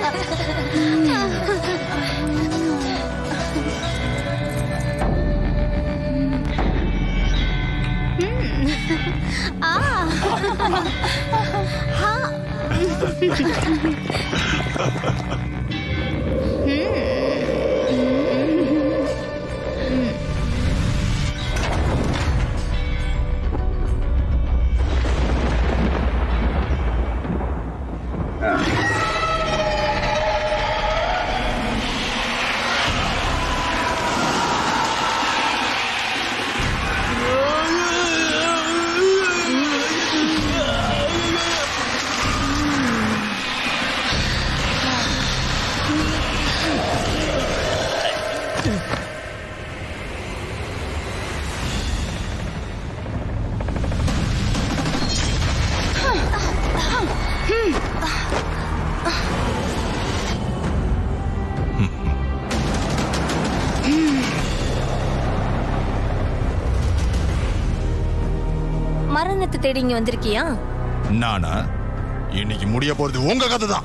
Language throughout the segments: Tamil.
ஆ ஆ மரணத்தை தேடி இங்க வந்திருக்கியா நானா இன்னைக்கு முடிய போறது உங்க கதை தான்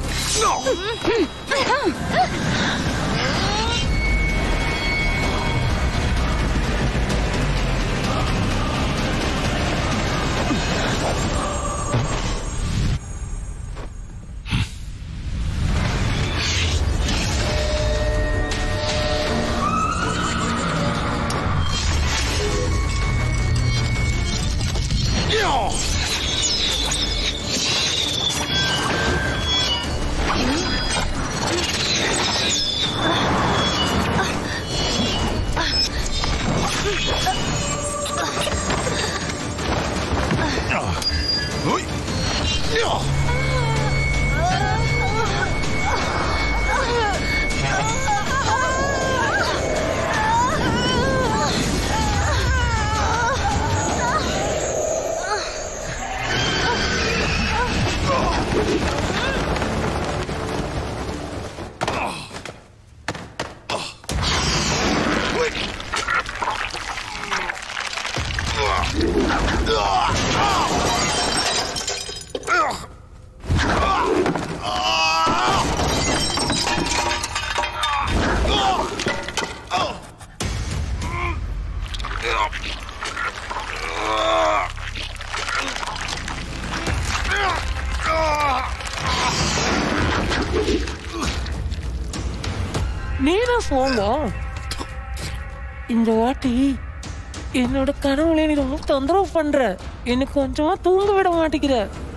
நீனா போங்க இந்த வாட்டி என்னோட கனவுல நீ ரொம்ப தொந்தரவு பண்ற எனக்கு கொஞ்சமா தூங்க விட மாட்டேங்கிற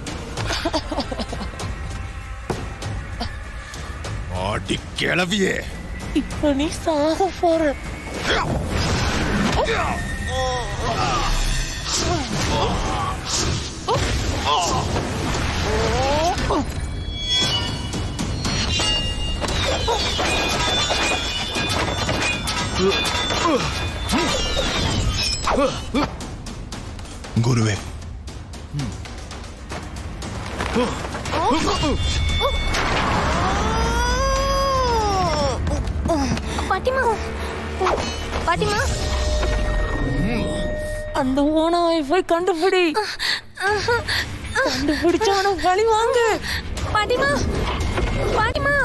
ஆடி கிளவியே இப்ப நீ சாக போற குருவே பாட்டிமா பாட்டிமா அந்த ஓனாவை போய் கண்டுபிடி கண்டுபிடிச்ச அவனை பழி வாங்கு பாட்டிமா பாட்டிமா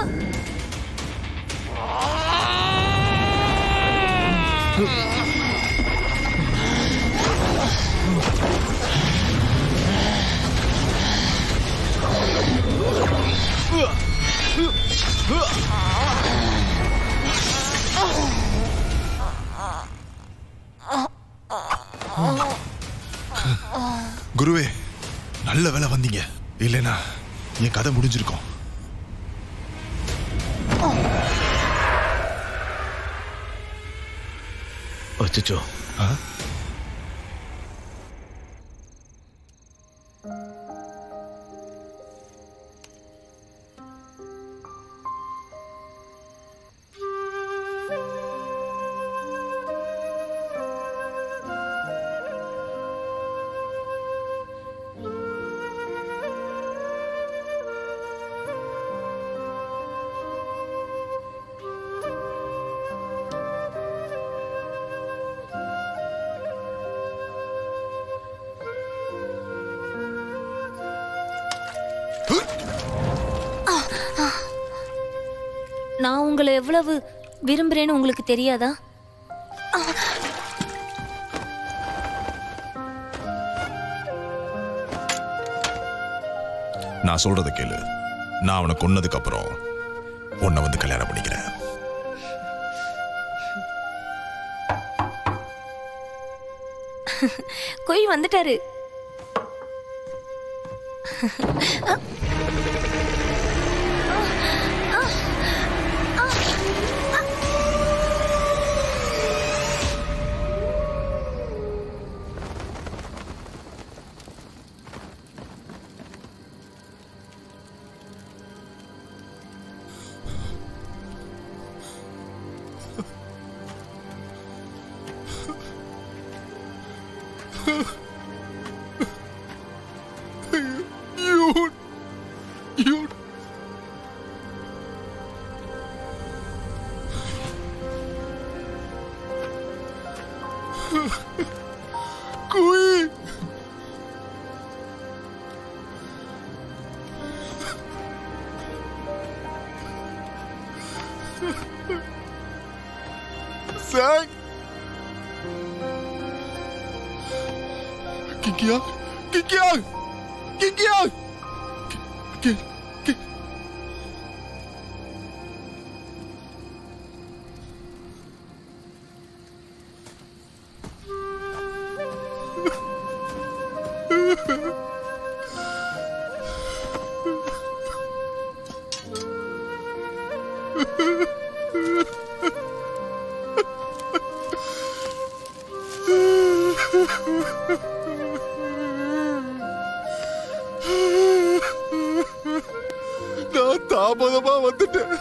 குருவே நல்ல வேலை வந்தீங்க இல்லைனா என் கதை முடிஞ்சிருக்கும் அச்சோ ஆ? நான் உங்களை எவ்வளவு விரும்புறேன்னு உங்களுக்கு தெரியாதா நான் சொல்றத கேளு நான் அவனை கொன்னதுக்கு அப்புறம் உன்னை வந்து கல்யாணம் பண்ணிக்கிறேன் கொய் வந்துட்டாரு You, you. Kui. Zach. Kikiang. Kikiang. Kikiang. Ki, ki. நான் தாமதமா வந்துட்டேன்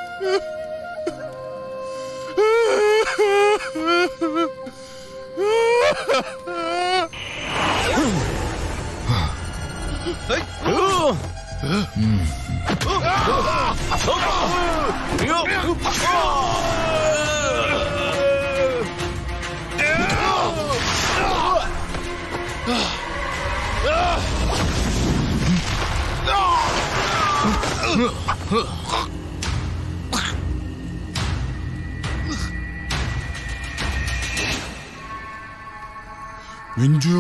மிஞ்சு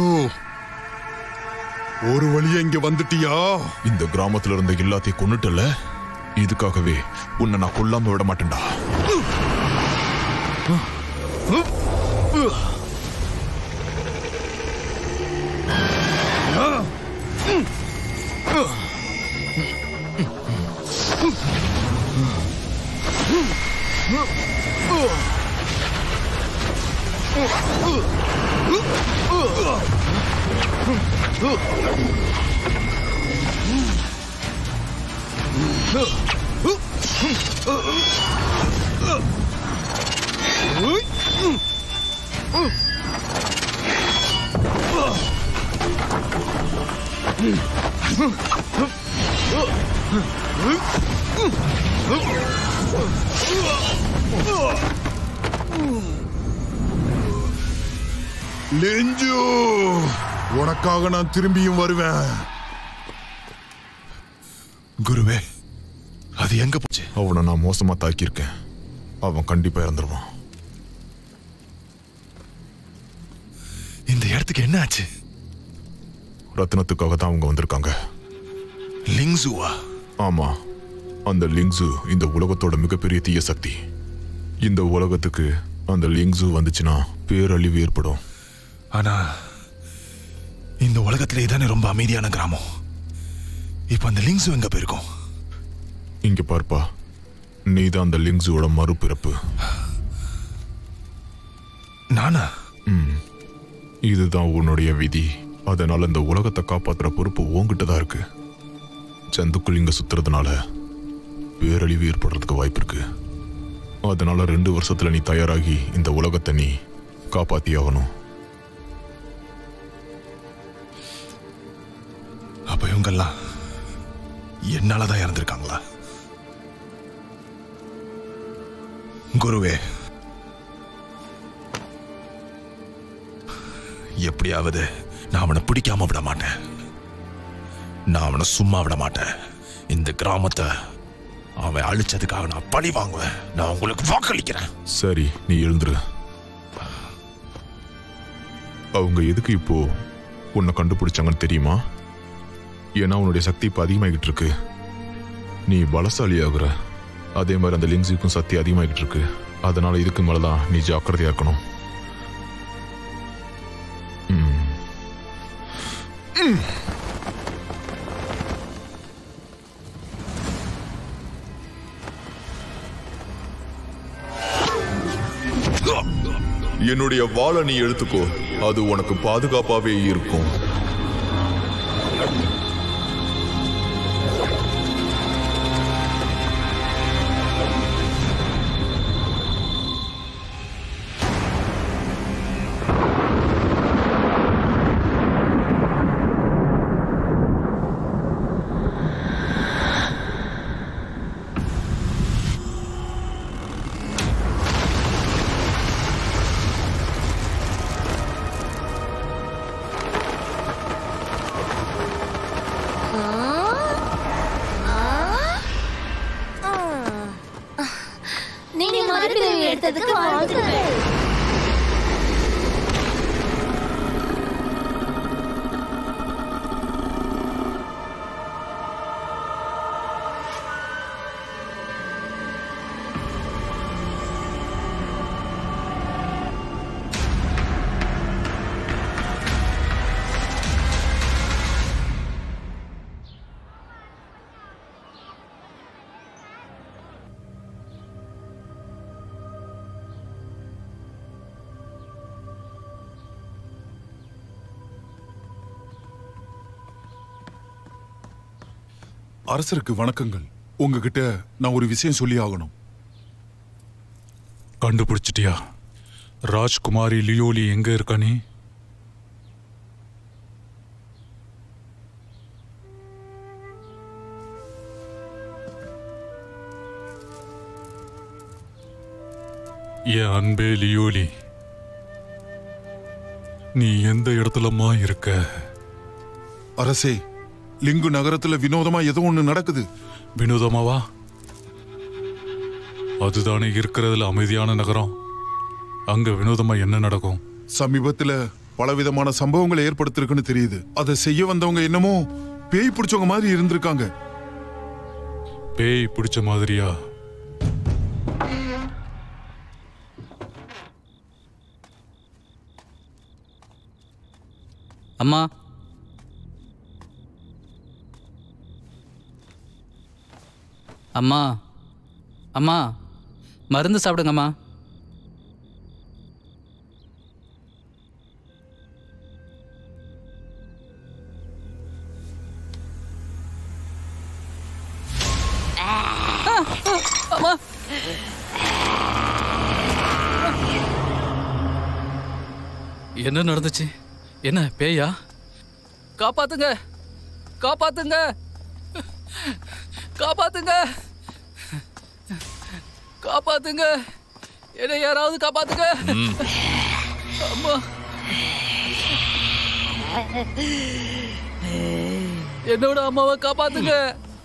ஒரு வழியா இங்க வந்துட்டியா இந்த கிராமத்துல இருந்த எல்லாத்தையும் கொன்னுட்டல இதுக்காகவே உன்னை நான் கொல்லாம விட மாட்டேன்டா லெஞ்சு உனக்காக நான் திரும்பியும் வருவேன் குருவே அது எங்க போச்சு அவனை நான் மோசமா தாக்கியிருக்கேன் அவன் கண்டிப்பா இறந்துருவான் இந்த இடத்துக்கு என்ன ஆச்சு ரத்னத்துக்காக தான் அவங்க வந்திருக்காங்க லிங்ஸுவா ஆமா அந்த லிங்ஸு இந்த உலகத்தோட மிகப்பெரிய தீய சக்தி இந்த உலகத்துக்கு அந்த லிங்ஸு வந்துச்சுன்னா பேரழிவு ஏற்படும் ஆனா இந்த உலகத்துல இதானே ரொம்ப அமைதியான கிராமம் இப்ப அந்த லிங்ஸு எங்க போயிருக்கோம் இங்க பார்ப்பா நீ தான் அந்த லிங்ஸுவோட மறுபிறப்பு நானா இதுதான் உன்னுடைய விதி அதனால இந்த உலகத்தை காப்பாத்துற பொறுப்பு உன்கிட்ட தான் இருக்கு சந்துக்குள் இங்க சுத்துறதுனால பேரழிவு ஏற்படுறதுக்கு வாய்ப்பு இருக்கு அதனால ரெண்டு வருஷத்துல நீ தயாராகி இந்த உலகத்தை நீ காப்பாத்தி ஆகணும் அப்ப இவங்கெல்லாம் என்னாலதான் இறந்திருக்காங்களா குருவே எப்படியாவது நான் அவனை பிடிக்காம விட மாட்டேன் நான் அவனை சும்மா விட மாட்டேன் இந்த கிராமத்தை அவன் அழிச்சதுக்காக நான் பழி வாங்குவேன் நான் உங்களுக்கு வாக்களிக்கிறேன் சரி நீ எழுந்துரு அவங்க எதுக்கு இப்போ உன்னை கண்டுபிடிச்சாங்கன்னு தெரியுமா ஏன்னா உன்னுடைய சக்தி இப்போ அதிகமாகிட்டு இருக்கு நீ பலசாலி ஆகுற அதே மாதிரி அந்த லிங்ஸுக்கும் சக்தி அதிகமாகிட்டு இருக்கு அதனால இதுக்கு மேலதான் நீ ஜாக்கிரதையா இருக்கணும் ம். என்னுடைய வாளை நீ எடுத்துக்கோ அது உனக்கு பாதுகாப்பாவே இருக்கும் நீங்க மறுபிறவி எடுத்ததுக்கு வாழ்த்துக்கள் அரசருக்கு வணக்கங்கள் உங்ககிட்ட நான் ஒரு விஷயம் சொல்லி ஆகணும் கண்டுபிடிச்சிட்டியா ராஜ்குமாரி லியோலி எங்க இருக்கா நீ என் அன்பே லியோலி நீ எந்த இடத்துலம்மா இருக்க அரசே லிங்கு நகரத்துல வினோதமா ஏதோ ஒண்ணு நடக்குது வினோதமாவா அதுதானே இருக்கிறதுல அமைதியான நகரம் அங்க வினோதமா என்ன நடக்கும் சமீபத்துல பலவிதமான சம்பவங்களை ஏற்படுத்திருக்குன்னு தெரியுது அதை செய்ய வந்தவங்க என்னமோ பேய் பிடிச்சவங்க மாதிரி இருந்திருக்காங்க பேய் பிடிச்ச மாதிரியா அம்மா அம்மா அம்மா மருந்து சாப்பிடுங்கம்மா அம்மா என்ன நடந்துச்சு என்ன பேயா காப்பாத்துங்க காப்பாத்துங்க காப்பாத்துங்க காப்பாத்துங்க என்னை யாராவது காப்பாத்துங்க அம்மா என்னோட அம்மாவை காப்பாத்துங்க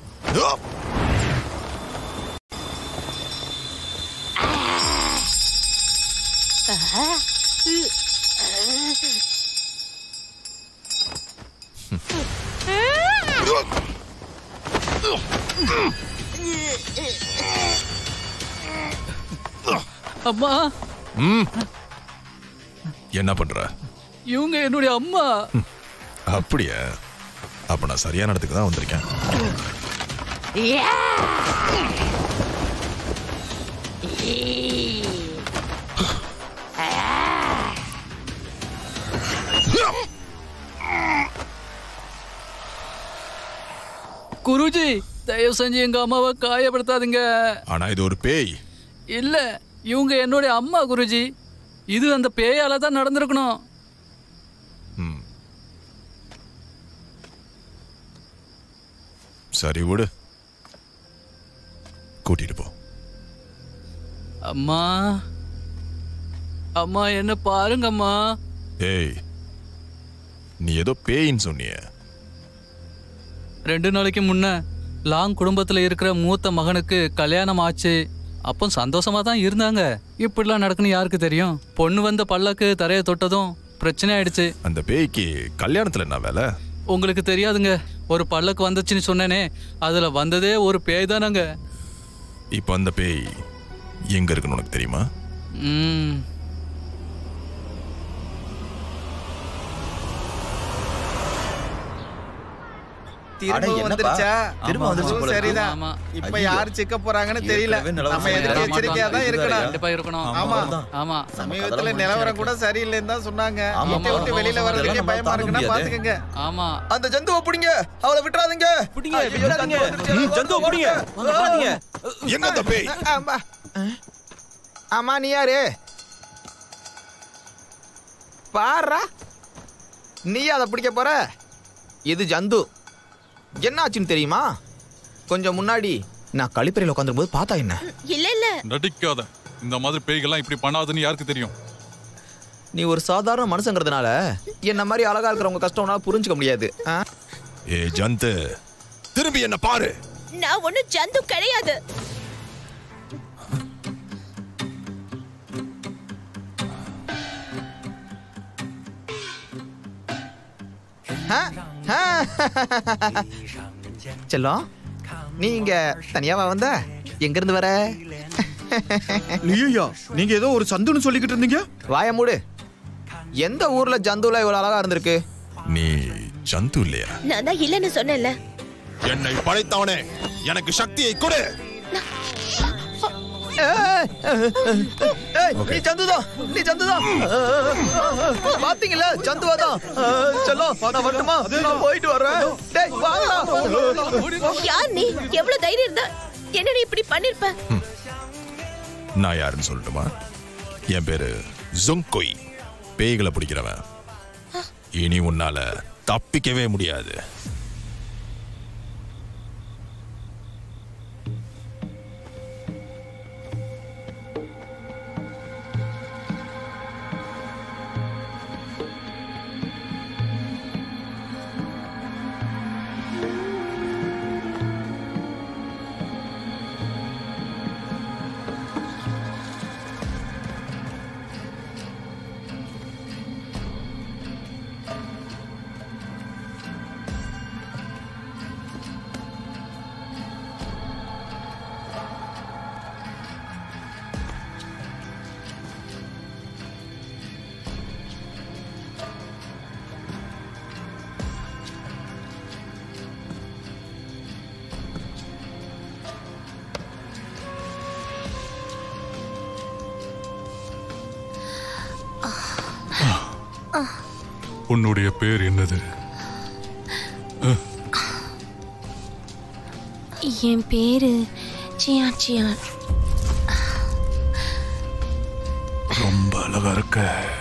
அம்மா என்ன பண்ற இவங்க என்னுடைய அம்மா அப்படியா அப்ப நான் சரியான இடத்துக்கு தான் வந்திருக்கேன் குருஜி தயவு செஞ்சு எங்க அம்மாவை காயப்படுத்தாதீங்க ஆனா இது ஒரு பேய் இல்ல இவங்க என்னுடைய அம்மா குருஜி இது அந்த பேயால தான் நடந்திருக்கணும் ம். சரி விடு கூட்டிட்டு போ அம்மா அம்மா என்ன பாருங்கம்மா ஏய் நீ ஏதோ பேயின்னு சொன்னியே ரெண்டு நாளைக்கு முன்ன லாங் குடும்பத்துல இருக்கிற மூத்த மகனுக்கு கல்யாணம் ஆச்சு அப்போ சந்தோஷமா தான் இருந்தாங்க இப்படிலாம் நடக்குன்னு யாருக்கு தெரியும் பொண்ணு வந்த பல்லக்கு தரைய தொட்டதும் பிரச்சனை ஆயிடுச்சு அந்த பேய்க்கு கல்யாணத்துல என்ன வேலை உங்களுக்கு தெரியாதுங்க ஒரு பல்லக்கு வந்துச்சுன்னு சொன்னேனே அதுல வந்ததே ஒரு பேய் தானங்க இப்போ அந்த பேய் எங்க இருக்குன்னு உனக்கு தெரியுமா ம் திரும்ப என்னப்பா? வந்துருச்சா திரும்ப வந்துருச்சு போல இருக்கு. சரிதான் ஆமா. இப்ப ஐயோ. யார் செக்க போறாங்கன்னு தெரியல ஏற்கனவே நிலவரம் நம்ம எதுக்கு சரியில்லை. எச்சரிக்கையா தான் இருக்கணும் கண்டிப்பா இருக்கணும் ஆமா. ஆமா சமீபத்துல கதவை நிலவரம் கூட சரியில்லைன்னு தான் சொன்னாங்க ஆமா, வீட்டை விட்டு ஆமா, வெளியில ஆமா, வர்றதுக்கே அதெல்லாம் பயமா தாங்க இருக்குன்னா முடியாது. பாத்துக்கங்க ஆமா அந்த ஜந்துவை பிடிங்க அவளை விட்டுறாதீங்க பிடிங்க, ஐயோ, விடாதீங்க. ஜந்து வந்துருச்சு. ஜந்துவை பிடிங்க. வாங்க, பாத்தீங்க. எங்க அந்த பேய் ஆமா ஆமா நீ யாரு பாரா நீ அதை பிடிக்க போற இது ஜந்து என்ன ஆச்சுன்னு தெரியுமா கொஞ்சம் முன்னாடி நான் கழிப்பறையில் உட்காந்துருக்கும் போது பார்த்தா என்ன இல்ல இல்ல நடிக்காத இந்த மாதிரி பேய்கள்லாம் இப்படி பண்ணாதுன்னு யாருக்கு தெரியும் நீ ஒரு சாதாரண மனுஷங்கிறதுனால என்ன மாதிரி அழகா இருக்கிறவங்க கஷ்டம்னா புரிஞ்சுக்க முடியாது ஆ? ஏ ஜந்து திரும்பி என்ன பாரு நான் ஒண்ணும் ஜந்து கிடையாது ஆ? ஆ? செல்லம் நீ இங்க தனியாவா வந்த எங்க இருந்து வர ஐயையோ, நீங்க ஏதோ ஒரு சந்துன்னு சொல்லிக்கிட்டு இருந்தீங்க வாய மூடு எந்த ஊர்ல ஜந்துல இவ்வளவு அழகா இருந்திருக்கு நீ ஜந்து இல்லையா நான் தான் இல்லைன்னு சொன்னேன்ல என்னை படைத்தவனே எனக்கு சக்தியை கொடு ஏய், ஏய், நீ ஜந்துதான் நீ ஜந்துதான் பாத்தீங்களா ஜந்துவாதான் செல்லம் நான் வரட்டுமா நான் போயிட்டு வரேன் டேய் வாங்கடா யார் நீ எவ்வளவு தைரியம் இருந்தா என்ன நீ இப்படி பண்ணிருப்ப நான் யாருன்னு சொல்லட்டுமா என் பேரு ஜொங்கொய் பேய்களை பிடிக்கிறவன் இனி உன்னால தப்பிக்கவே முடியாது உன்னுடைய பேர் என்னது என் பேரு சியான் சியான் ரொம்ப அழகா இருக்க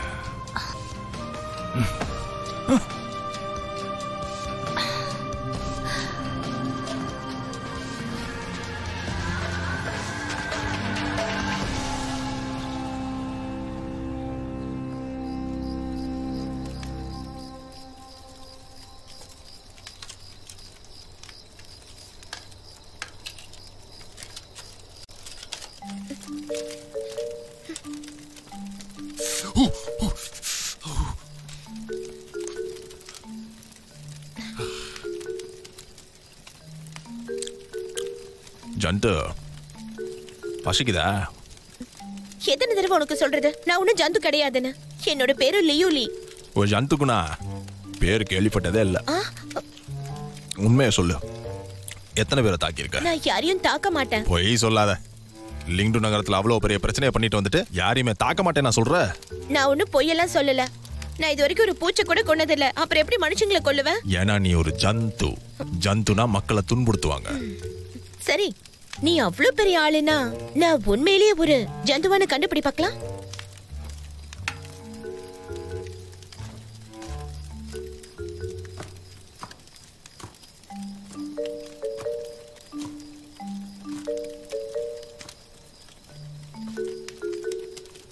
ஜந்து பசிக்குதா எத்தனை தடவை உனக்கு சொல்றது நான் ஒண்ணும் ஜந்து கிடையாதுன்னு என்னோட பேரு லியூலி ஒரு ஜந்துக்குனா பேர் கேள்விப்பட்டதே இல்ல உண்மையை சொல்லு எத்தனை பேரை தாக்கியிருக்க நான் யாரையும் தாக்க மாட்டேன் பொய் சொல்லாத லிங்டு நகரத்துல அவ்வளவு பெரிய பிரச்சனையை பண்ணிட்டு வந்துட்டு யாரையுமே தாக்க மாட்டேன் நான் சொல்ற நான் ஒண்ணும் பொய்யெல்லாம் சொல்லல நான் இது வரைக்கும் ஒரு பூச்சை கூட கொன்னதில்ல அப்புறம் எப்படி மனுஷங்களை கொல்லுவேன் ஏன்னா நீ ஒரு ஜந்து ஜந்துனா மக்களை துன்புறுத்துவாங்க சரி நீ அவ்ளோ பெரிய ஆளுனா நான் உண்மையிலேயே ஒரு ஜந்துவான கண்டுபிடி பார்க்கலாம்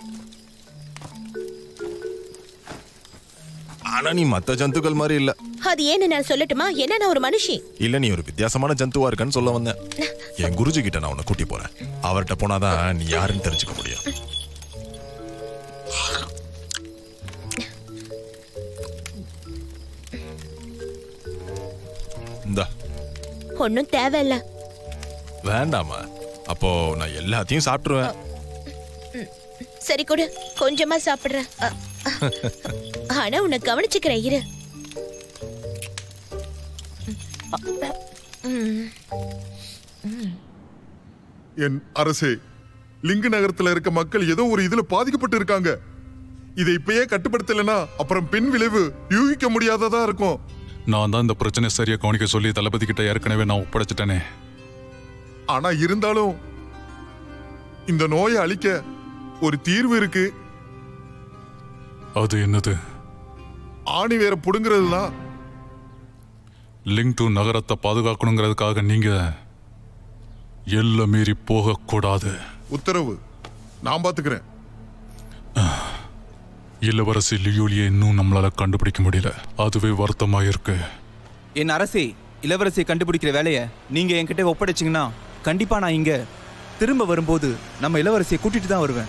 ஆனா நீ மத்த ஜந்துக்கள் மாதிரி இல்ல அது ஏன்னு நான் சொல்லட்டுமா என்ன நான் ஒரு மனுஷி இல்ல நீ ஒரு வித்தியாசமான ஜந்துவா இருக்கன்னு சொல்ல வந்தேன் என் குருஜி கிட்ட நான் உன்னை கூட்டி போறேன் அவர்கிட்ட போனாதான் நீ யாருன்னு தெரிஞ்சுக்க முடியும் இந்தா ஒன்னும் தேவையில்ல வேண்டாமா அப்போ நான் எல்லாத்தையும் சாப்பிட்டுருவேன் சரி கொடு கொஞ்சமா சாப்பிடுறேன் அ, ஆனா உன்னை கவனிச்சுக்கிறேன் இரு ம். என் அரசே லிங்கு நகரத்துல இருக்க மக்கள் ஏதோ ஒரு இதுல பாதிக்கப்பட்டு இருக்காங்க இதை இப்பயே கட்டுப்படுத்தலைன்னா அப்புறம் பின் விளைவு யூகிக்க முடியாததா இருக்கும் நான் தான் இந்த பிரச்சனை சரியா கவனிக்க சொல்லி தளபதி கிட்ட ஏற்கனவே நான் ஒப்படைச்சிட்டேனே ஆனா இருந்தாலும் இந்த நோயை அழிக்க ஒரு தீர்வு இருக்கு அது என்னது ஆணி வேற புடுங்கிறது தான் லிங்க் டு நகரத்தை பாதுகாக்கணுங்கிறதுக்காக நீங்க எல்லை மீறி போகக்கூடாது உத்தரவு நான் பாத்துக்கிறேன் இளவரசி லியூலியை இன்னும் நம்மளால கண்டுபிடிக்க முடியல அதுவே வருத்தமா இருக்கு என் அரசே இளவரசியை கண்டுபிடிக்கிற வேலையை நீங்க என்கிட்ட ஒப்படைச்சீங்கன்னா கண்டிப்பா நான் இங்க திரும்ப வரும்போது நம்ம இளவரசியை கூட்டிட்டு தான் வருவேன்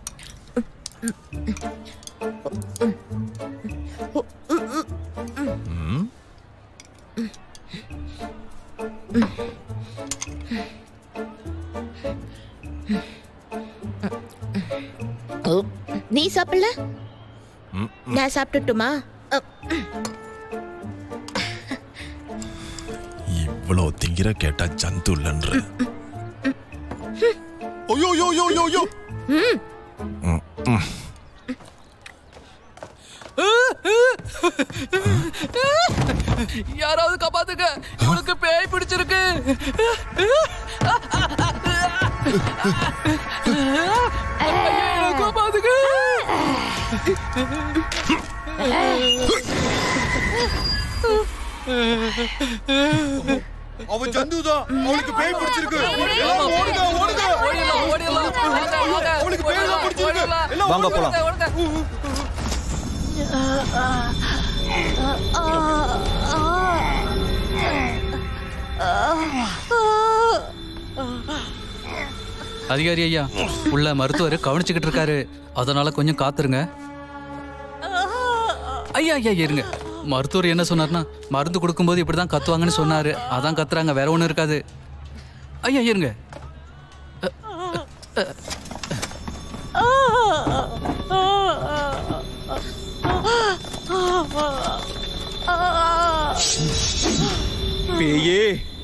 நீ சாப்பிடல நான் சாப்பிட்டுட்டுமா அ, இவ்வளவு திங்கிற கேட்டா ஜந்து இல்லைன்ற ஐயோ யோ யோ யோ யோ ம், ம். யாராவது காப்பாத்துங்க இவளுக்கு பேய் பிடிச்சிருக்கு ஐயோ, காப்பாத்துங்க அவ ஜந்து தான் அவளுக்கு பேய் பிடிச்சிருக்கு எல்லாரும் ஓடுங்க, ஓடுங்க. ஓடிடலாம், ஓடிடலாம். வாங்க, வாங்க. அவளுக்கு பேய் தான் பிடிச்சிருக்கு ஓடிடலாம். எல்லாம் வாங்க போலாம் ஓடுங்க, ஓடுங்க. அதிகாரி ஐயா உள்ள மருத்துவர் கவனிச்சுக்கிட்டு இருக்காரு அதனால கொஞ்சம் காத்துருங்க ஐயா ஐயா இருங்க மருத்துவர் என்ன சொன்னார்னா மருந்து கொடுக்கும்போது இப்படிதான் கத்துவாங்கன்னு சொன்னாரு அதான் கத்துறாங்க வேற ஒண்ணும் இருக்காது ஐயா இருங்க பேயே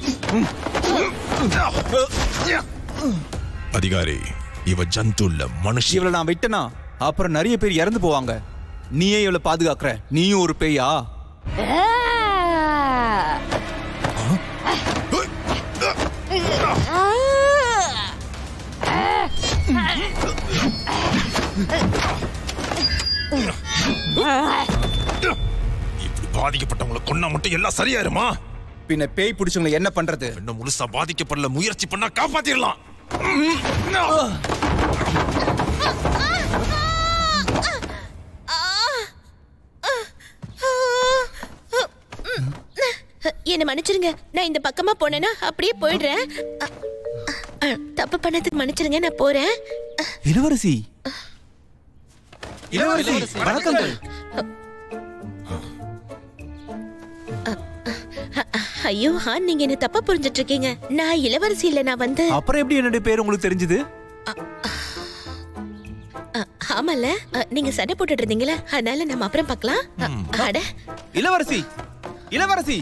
அதிகாரி இவ ஜந்து இல்ல மனுஷி இவளை நான் விட்டனா அப்புறம் நிறைய பேர் இறந்து போவாங்க நீயே இவளை பாதுகாக்கிற நீயும் ஒரு பேயா இப்படி பாதிக்கப்பட்டவங்களை கொன்னா மட்டும் எல்லாம் சரியாயிருமா பின்ன பேய் பிடிச்சவங்களை என்ன பண்றது இன்னும் முழுசா பாதிக்கப்படல முயற்சி பண்ணா காப்பாத்திடலாம் என்னை மன்னிச்சிருங்க நான் இந்த பக்கமா போனேன்னா அப்படியே போயிடுறேன் அ, அ, தப்பு பண்ணதுக்கு மன்னிச்சிருங்க நான் போறேன் இளவரசி இளவரசி வணக்கங்கள் ஐயோ ஆ நீங்க என்ன தப்பா புரிஞ்சிட்டு இருக்கீங்க நான் இளவரசி இல்ல நான் வந்து அப்புறம் எப்படி என்னுடைய பேர் உங்களுக்கு தெரிஞ்சது அ, ஆமால அ, நீங்க சண்டை போட்டுட்டு இருந்தீங்களா அதனால நம்ம அப்புறம் பார்க்கலாம் அ, அட இளவரசி இளவரசி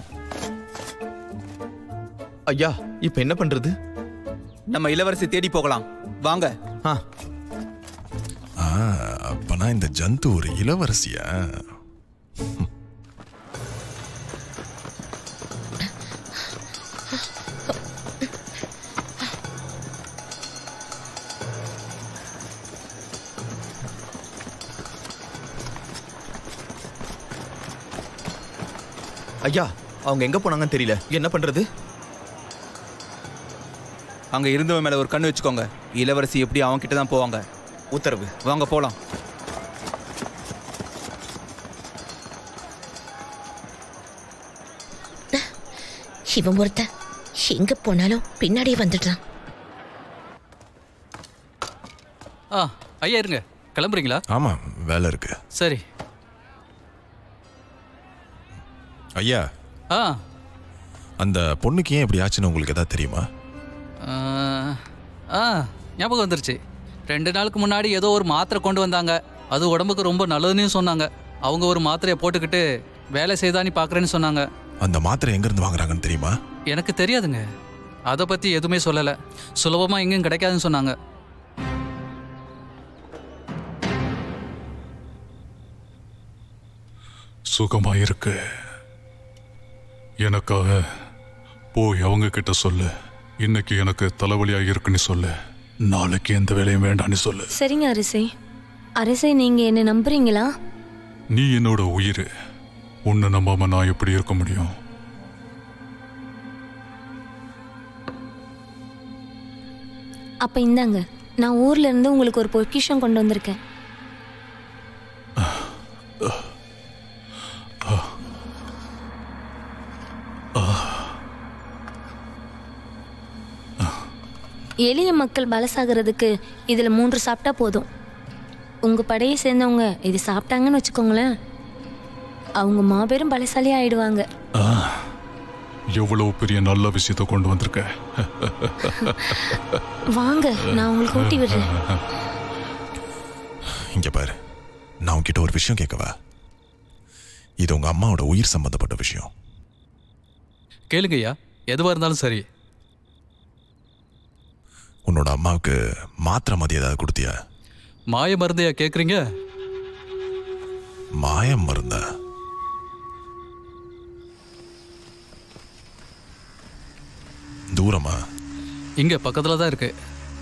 ஐயா இப்ப என்ன பண்றது நம்ம இளவரசி தேடி போகலாம் வாங்க ஆ ஆ, அப்பனா இந்த ஜந்து ஒரு இளவரசியா ஐயா அவங்க எங்க போனாங்கன்னு தெரியல என்ன பண்றது அங்க இருந்தவன் மேல ஒரு கண்ணு வச்சுக்கோங்க இளவரசி எப்படி அவன் கிட்ட தான் போவாங்க உத்தரவு வாங்க போலாம் இவன் ஒருத்த எங்க போனாலும் பின்னாடியே வந்துடுறான் ஆ ஐயா இருங்க கிளம்புறீங்களா ஆமா வேலை இருக்கு சரி ஐயா ஆ அந்த பொண்ணுக்கு ஏன் இப்படி ஆச்சுன்னு உங்களுக்கு ஏதாவது தெரியுமா ஆ, ஆ ஞாபகம் வந்துருச்சு ரெண்டு நாளுக்கு முன்னாடி ஏதோ ஒரு மாத்திரை கொண்டு வந்தாங்க அது உடம்புக்கு ரொம்ப நல்லதுன்னு சொன்னாங்க அவங்க ஒரு மாத்திரையை போட்டுக்கிட்டு வேலை செய்தான்னு பார்க்குறேன்னு சொன்னாங்க அந்த மாத்திரை எங்க இருந்து வாங்குறாங்கன்னு தெரியுமா எனக்கு தெரியாதுங்க அதை பற்றி எதுவுமே சொல்லலை சுலபமாக எங்கேயும் கிடைக்காதுன்னு சொன்னாங்க சுகமா இருக்கு எனக்காக போய் அவங்க கிட்ட சொல்லு இன்னைக்கு எனக்கு தலைவலியா இருக்குன்னு சொல்லு நாளைக்கு எந்த வேலையும் வேண்டான்னு சொல்லு சரிங்க அரசே அரசே நீங்க என்ன நம்புறீங்களா நீ என்னோட உயிர் உன்னை நம்பாம நான் எப்படி இருக்க முடியும் அப்ப இந்தாங்க நான் ஊர்ல இருந்து உங்களுக்கு ஒரு பொக்கிஷம் கொண்டு வந்திருக்கேன் எளிய மக்கள் பலசாகிறதுக்கு இதுல மூன்று சாப்பிட்டா போதும் உங்க படையை சேர்ந்தவங்க இது சாப்பிட்டாங்கன்னு வச்சுக்கோங்களேன் அவங்க மாபெரும் பலசாலி ஆயிடுவாங்க ஆ, எவ்வளவு பெரிய நல்ல விஷயத்தை கொண்டு வந்திருக்க வாங்க நான் உங்களுக்கு ஊட்டி விடுறேன் இங்க பாரு நான் உன்கிட்ட ஒரு விஷயம் கேட்கவா இது உங்க அம்மாவோட உயிர் சம்பந்தப்பட்ட விஷயம் கேளுங்கய்யா எதுவாக இருந்தாலும் சரி உன்னோட அம்மாவுக்கு மாத்திரை மதி ஏதாவது கொடுத்தியா மாய மருந்தையா கேட்குறீங்க மாயம் மருந்தா தூரமா இங்கே பக்கத்தில் தான் இருக்கு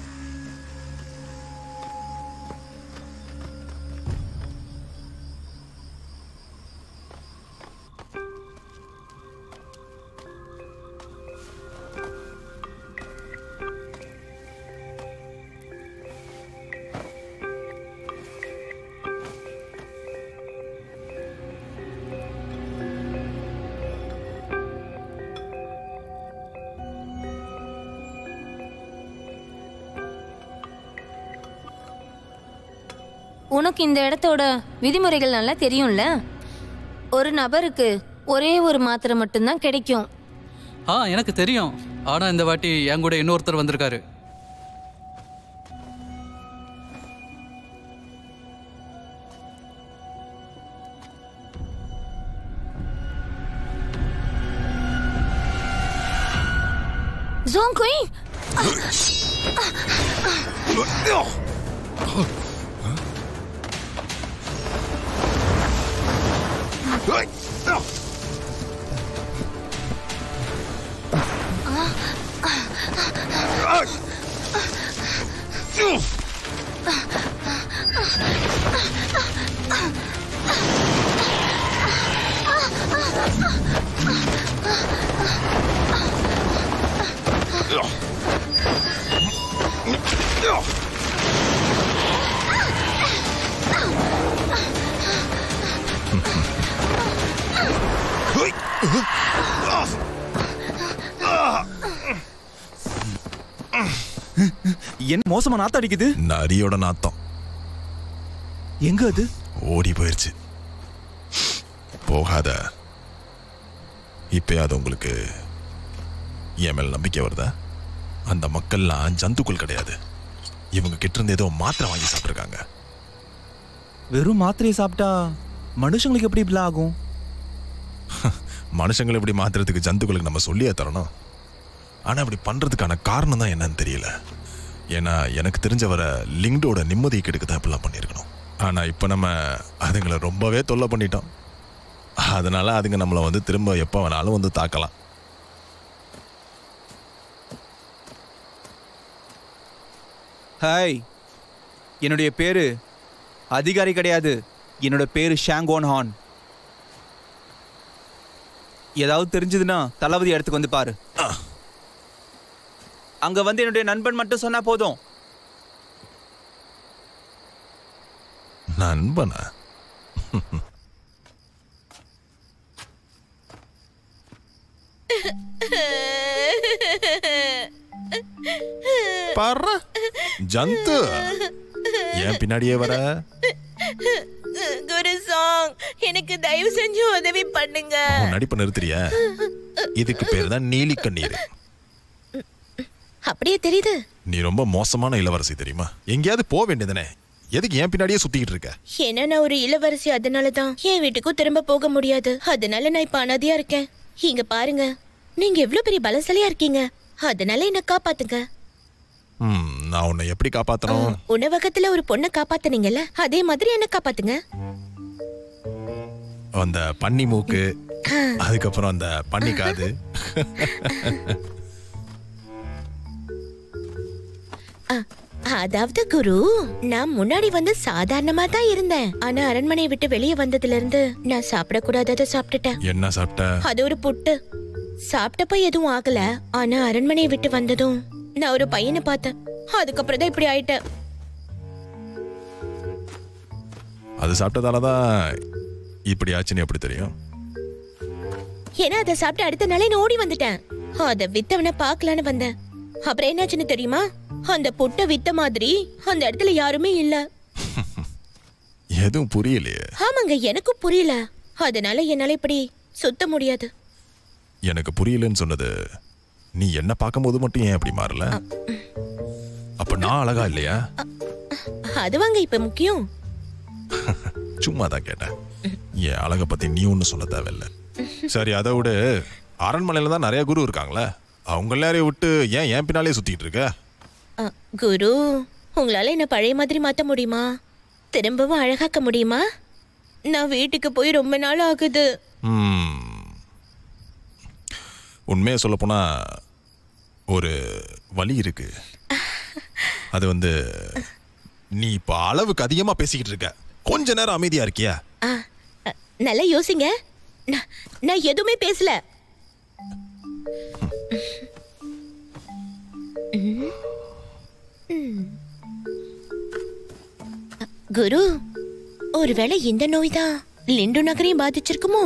உனக்கு இந்த இடத்தோட விதிமுறைகள் நல்லா தெரியும்ல ஒரு நபருக்கு ஒரே ஒரு மாத்திரை மட்டும்தான் கிடைக்கும் ஆ எனக்கு தெரியும் ஆனால் இந்த வாட்டி என் கூட இன்னொருத்தர் வந்திருக்காரு ஜோங் குய் என்ன மோசமா நாத்தம் அடிக்குது நரியோட நாத்தம் எங்க அது ஓடி போயிருச்சு போகாத இப்பயாவது உங்களுக்கு என் மேல நம்பிக்கை வருதா அந்த மக்கள்லாம் ஜந்துக்கள் கிடையாது இவங்க கிட்ட இருந்து ஏதோ மாத்திரை வாங்கி சாப்பிட்டுருக்காங்க வெறும் மாத்திரையை சாப்பிட்டா மனுஷங்களுக்கு எப்படி இப்படி ஆகும் மனுஷங்களை இப்படி மாத்துறதுக்கு ஜந்துக்களுக்கு நம்ம சொல்லியே தரணும் ஆனா இப்படி பண்றதுக்கான காரணம் தான் என்னன்னு தெரியல ஏன்னா எனக்கு தெரிஞ்ச வர லிங்டோட நிம்மதியை கெடுக்க தான் இப்படிலாம் பண்ணியிருக்கணும் ஆனா இப்போ நம்ம அதுங்களை ரொம்பவே தொல்லை பண்ணிட்டோம் அதனால அதுங்க நம்மளை வந்து திரும்ப எப்போ வேணாலும் வந்து தாக்கலாம் ஹாய் என்னுடைய பேரு அதிகாரி கிடையாது என்னோட பேரு ஷாங்கோன் ஹான் ஏதாவது தெரிஞ்சதுன்னா தளபதி இடத்துக்கு வந்து பாரு அங்க வந்து என்னுடைய நண்பன் மட்டும் சொன்னா போதும் நண்பனா பாரு ஜந்து ஏன் பின்னாடியே வர குரு சாங் எனக்கு தயவு செஞ்சு உதவி பண்ணுங்க உன் நடிப்பை நிறுத்துறிய இதுக்கு பேர் தான் நீலி கண்ணீர் அப்படியே தெரியுது நீ ரொம்ப மோசமான இளவரசி தெரியுமா எங்கேயாவது போக வேண்டியதுனே எதுக்கு ஏன் பின்னாடியே சுத்திக்கிட்டு இருக்க ஏன்னா நான் ஒரு இளவரசி அதனாலதான் என் வீட்டுக்கும் திரும்ப போக முடியாது அதனால நான் இப்ப அனாதையா இருக்கேன் இங்க பாருங்க நீங்க எவ்வளவு பெரிய பலசாலியா இருக்கீங்க அதனால என்ன காப்பாத்துங்க ம், நான் உன்னை எப்படி காப்பாத்தணும் உணவகத்துல ஒரு பொண்ணை காப்பாத்துனீங்கல்ல அதே மாதிரி என்ன காப்பாத்துங்க அந்த பன்னி மூக்கு அதுக்கப்புறம் அந்த பன்னி காது அதாவது குரு நான் முன்னாடி வந்து சாதாரணமா தான் இருந்தேன் ஆனா அரண்மனையை விட்டு வெளியே வந்ததுல இருந்து நான் சாப்பிடக்கூடாததை சாப்பிட்டுட்டேன் என்ன சாப்பிட்ட அது ஒரு புட்டு சாப்பிட்டப்ப எதுவும் ஆகல ஆனா அரண்மனையை விட்டு வந்ததும் நான் ஒரு பையனை பார்த்தேன் அதுக்கப்புறம் தான் இப்படி ஆயிட்டேன் அது சாப்பிட்டதால தான் இப்படி ஆச்சுன்னு எப்படி தெரியும் ஏன்னா அதை சாப்பிட்டு அடுத்த நாளே நான் ஓடி வந்துட்டேன் அத வித்தவனை பார்க்கலான்னு வந்தேன் அப்புறம் என்னாச்சுன்னு தெரியுமா அந்த புட்டை வித்த மாதிரி அந்த இடத்துல யாருமே இல்ல எதுவும் புரியலையே ஆமாங்க எனக்கும் புரியல அதனால என்னால இப்படி சுத்த முடியாது எனக்கு புரியலன்னு சொன்னது நீ என்ன பார்க்கும்போது மட்டும் ஏன் அப்படி மாறல அப்ப நான் அழகா இல்லையா அதுவாங்க இப்ப முக்கியம் சும்மா தான் கேட்டேன் என் அழகை பத்தி நீ ஒன்றும் சொல்ல தேவையில்ல சரி அதை விட அரண்மனையில தான் நிறைய குரு இருக்காங்களே அவங்க எல்லாரையும் விட்டு ஏன் என் பின்னாலே சுத்திட்டு இருக்க அ, குரு உங்களால என்ன பழைய மாதிரி மாத்த முடியுமா திரும்பவும் அழகாக்க முடியுமா நான் வீட்டுக்கு போய் ரொம்ப நாள் ஆகுது ம். உண்மையை சொல்லப்போனா ஒரு வழி இருக்கு அது வந்து நீ இப்ப அளவுக்கு அதிகமா பேசிக்கிட்டு இருக்க கொஞ்ச நேரம் அமைதியா இருக்கியா ஆ, அ, நல்லா யோசிங்க நான் நான் எதுவுமே பேசல ம். ம். அ, குரு ஒருவேளை இந்த நோய் தான் லிண்டு நகரையும் பாதிச்சிருக்குமோ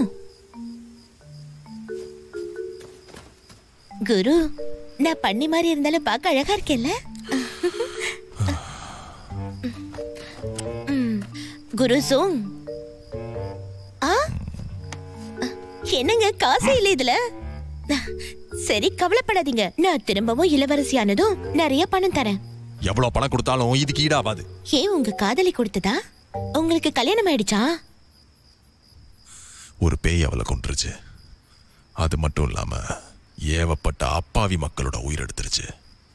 குரு நான் பண்ணி மாதிரி இருந்தாலும் பார்க்க அழகா இருக்கேன்ல ம். குரு சோங் ஆ என்னங்க காசு இல்ல இதுல சரி கவலைப்படாதீங்க நான் திரும்பவும் இளவரசியானதும் நிறைய பணம் தரேன் எவ்வளவு பணம் கொடுத்தாலும் இதுக்கு ஈடாவாது ஏன் உங்க காதலி கொடுத்ததா உங்களுக்கு கல்யாணம் ஆயிடுச்சா ஒரு பேய் அவளை கொன்றுச்சு அது மட்டும் இல்லாம ஏவப்பட்ட அப்பாவி மக்களோட உயிர் எடுத்துருச்சு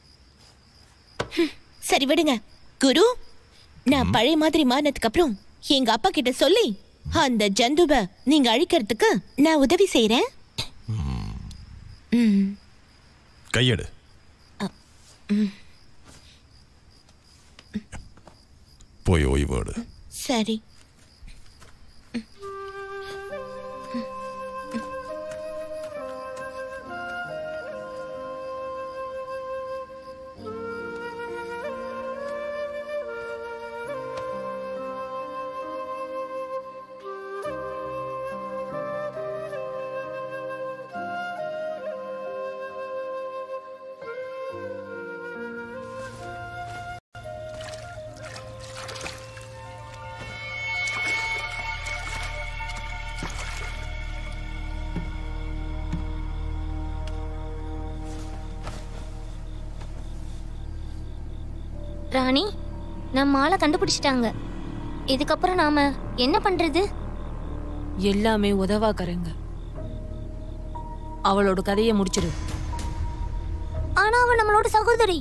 சரி விடுங்க குரு நான் பழைய மாதிரி மாறினதுக்கு அப்புறம் எங்க அப்பா கிட்ட சொல்லி அந்த ஜந்துவ நீங்க அழிக்கிறதுக்கு நான் உதவி செய்யறேன் ம் கையெடு ம், போய் ஓய்வோடு சரி ராணி நம்ம ஆளை கண்டுபிடிச்சிட்டாங்க இதுக்கப்புறம் நாம என்ன பண்றது எல்லாமே உதவாக்கறங்க அவளோட கதையை முடிச்சிடு ஆனா அவ நம்மளோட சகோதரி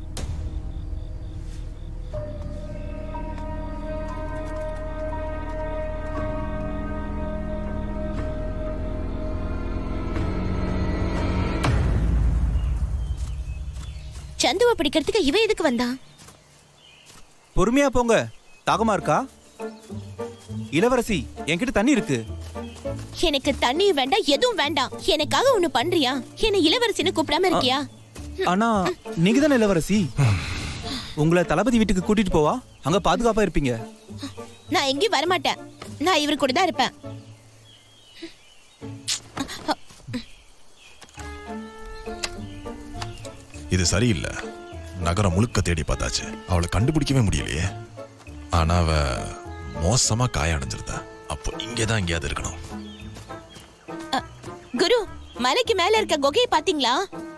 சந்துவை பிடிக்கிறதுக்கு இவன் எதுக்கு வந்தான் பொறுமையா போங்க தாகமா இருக்கா இளவரசி என்கிட்ட தண்ணி இருக்கு எனக்கு தண்ணி வேண்டாம் எதுவும் வேண்டாம் எனக்காக ஒண்ணு பண்றியா என்ன இளவரசின்னு கூப்பிடாம இருக்கியா ஆனா நீங்க தானே இளவரசி உங்களை தளபதி வீட்டுக்கு கூட்டிட்டு போவா அங்க பாதுகாப்பா இருப்பீங்க நான் எங்கேயும் வரமாட்டேன் நான் இவர் கூட தான் இருப்பேன் இது சரியில்லை நகரம் முழுக்க தேடி பார்த்தாச்சு அவளை கண்டுபிடிக்கவே முடியலையே ஆனா அவ மோசமா காயம் அடைஞ்சிருந்தா அப்போ இங்கே தான் எங்கேயாவது இருக்கணும் குரு மலைக்கு மேல இருக்க குகையை பாத்தீங்களா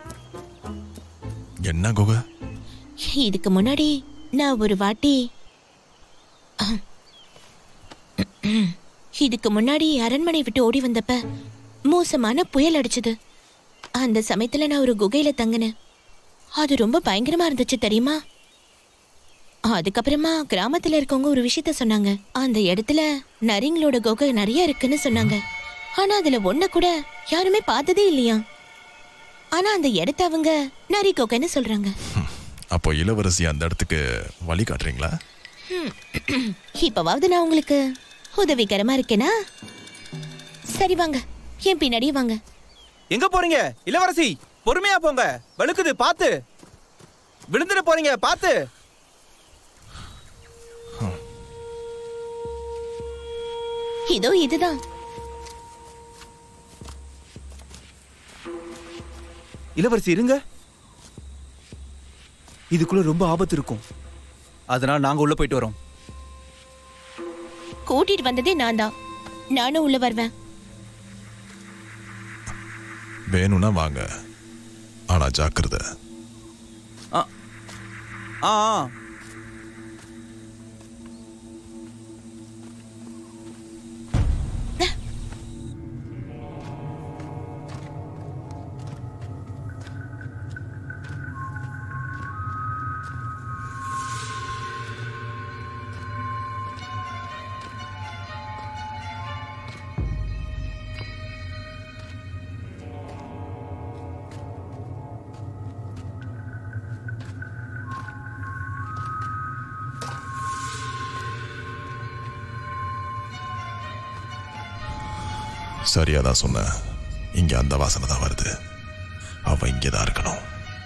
என்ன குகை இதுக்கு முன்னாடி நான் ஒரு வாட்டி இதுக்கு முன்னாடி அரண்மனை விட்டு ஓடி வந்தப்ப மோசமான புயல் அடிச்சது அந்த சமயத்துல நான் ஒரு குகையில தங்கினேன் அது ரொம்ப பயங்கரமா இருந்துச்சு தெரியுமா அதுக்கப்புறமா கிராமத்துல இருக்கவங்க ஒரு விஷயத்த சொன்னாங்க அந்த இடத்துல நரிங்களோட குகை நிறைய இருக்குன்னு சொன்னாங்க ஆனா அதுல ஒண்ண கூட யாருமே பார்த்ததே இல்லையா ஆனா அந்த இடத்த அவங்க நரி குகைன்னு சொல்றாங்க அப்போ இளவரசி அந்த இடத்துக்கு வழி காட்டுறீங்களா இப்பவாவது நான் உங்களுக்கு உதவிகரமா இருக்கேனா சரி வாங்க என் பின்னாடியே வாங்க எங்க போறீங்க இளவரசி பொறுமையா போங்க வழுக்குது பாத்து விழுந்துட போறீங்க பாத்து இதோ இதுதான் இளவரசி இருங்க இதுக்குள்ள ரொம்ப ஆபத்து இருக்கும் அதனால நாங்க உள்ள போயிட்டு வரோம் கூட்டிட்டு வந்ததே நான் தான் நானும் உள்ள வருவேன் வேணும்னா வாங்க ஆனா ஜாக்கிரதை ஆ ஆ சரியா தான் சொன்ன இங்க அந்த வாசனை தான் வருது அவ இங்கே தான் இருக்கணும்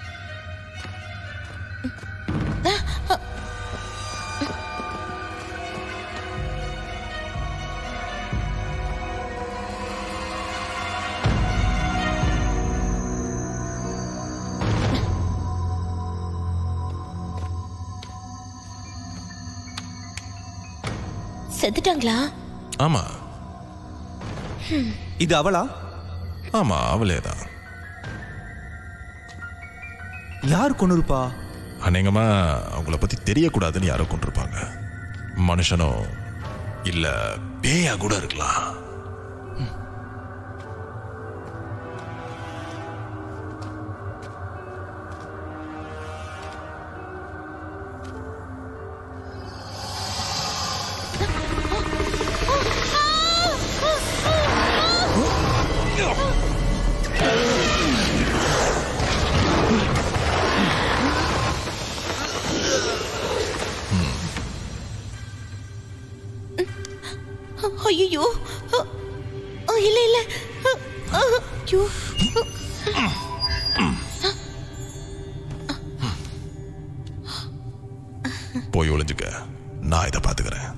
செத்துட்டாங்களா ஆமா இது அவளா ஆமா அவளே தான் யார் கொண்டு இருப்பா அநேகமா அவங்கள பத்தி தெரியக்கூடாதுன்னு யாரோ கொண்டிருப்பாங்க மனுஷனோ இல்ல பேயா கூட இருக்கலாம் ஐயோ இல்ல இல்ல அ, அ, ஐயோ போய் ஒளிஞ்சுக்க நான் இதை பாத்துக்கிறேன்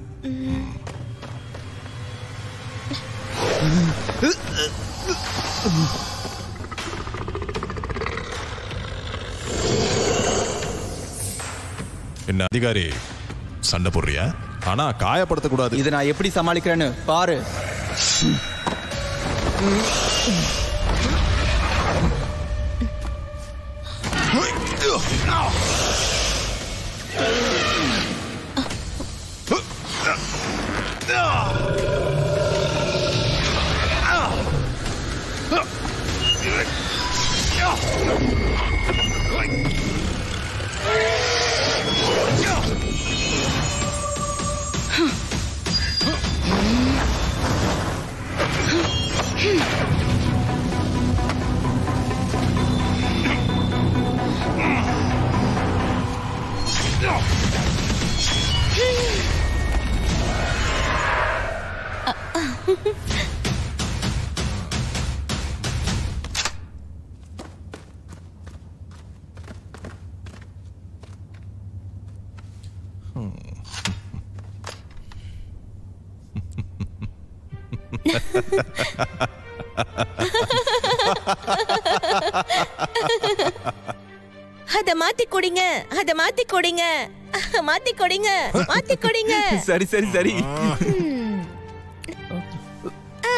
என்ன அதிகாரி சண்டை போடுறியா ஆனா காயப்படுத்தக்கூடாது இதை நான் எப்படி சமாளிக்கிறேன்னு பாரு மாத்தி குடிங்க அத மாத்தி குடிங்க மாத்தி குடிங்க மாத்தி குடிங்க சரி சரி சரி ஆ.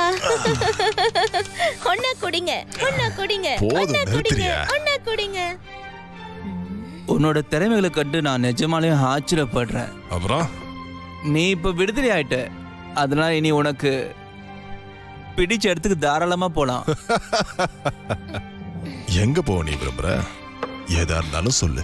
ஒண்ணா குடிங்க ஒண்ணா குடிங்க போதும், ஒண்ணா குடிங்க நிறுத்துறியா? ஒண்ணா குடிங்க உன்னோட திறமைகளை கண்டு நான் நிஜமாலேயும் ஆச்சரியப்படுறேன் அப்புறம் நீ இப்ப விடுதலை ஆயிட்ட அதனால இனி உனக்கு பிடிச்ச இடத்துக்கு தாராளமா போலாம் எங்க போக நீ விரும்புற ஏதா இருந்தாலும் சொல்லு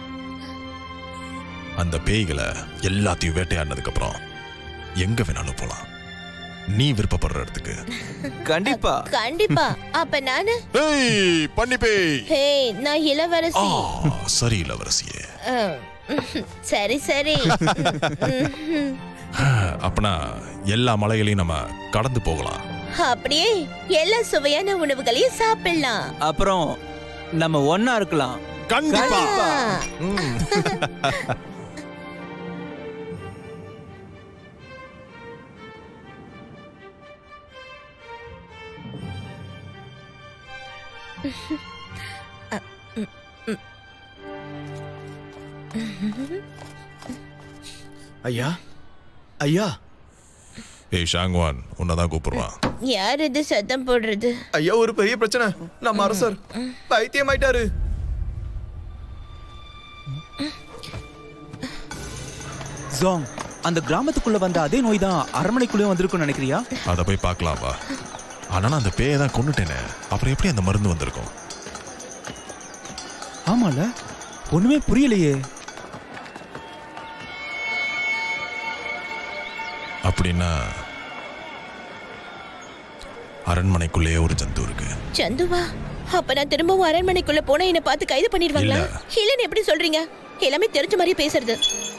அந்த பேய்களை எல்லாத்தையும் வேட்டையாடினதுக்கு அப்புறம் எங்க வேணாலும் போலாம் நீ விருப்பப்படுற இடத்துக்கு கண்டிப்பா கண்டிப்பா அப்ப நானு ஏய் பண்ணி பேய் ஹே நான் இளவரசி ஆ, சரி இளவரசியே அஹ், சரி சரி ம்ஹும். அப்பனா எல்லா மலைகளையும் நம்ம கடந்து போகலாம் அப்படியே எல்லா சுவையான உணவுகளையும் சாப்பிடலாம் அப்புறம் நம்ம ஒன்னா இருக்கலாம் கண்டிப்பா ஆ. ஐயா ஐயா ஏய் ஷாங்வான் உன்னதான் கூப்பிடுறான் யார் இது சத்தம் போடுறது ஐயா ஒரு பெரிய பிரச்சனை நம்ம அரசர் பைத்தியம் ஆயிட்டாரு ஜோங் அந்த கிராமத்துக்குள்ள வந்த அதே நோய் தான் அரண்மனைக்குள்ளேயும் வந்திருக்கும்னு நினைக்கிறியா அதை போய் பார்க்கலாம் வா ஆனா நான் அந்த பேயை தான் கொண்டுட்டேனே அப்புறம் எப்படி அந்த மருந்து வந்திருக்கும் ஆமால ஒண்ணுமே புரியலையே அப்படின்னா அரண்மனைக்குள்ளேயே ஒரு ஜந்து இருக்கு சந்துவா அப்ப நான் திரும்பவும் அரண்மனைக்குள்ள போனா என்ன பார்த்து கைது பண்ணிடுவாங்களா இல்ல. இல்லன்னு எப்படி சொல்றீங்க எல்லாமே தெரிஞ்ச மாதிரி பேசுறது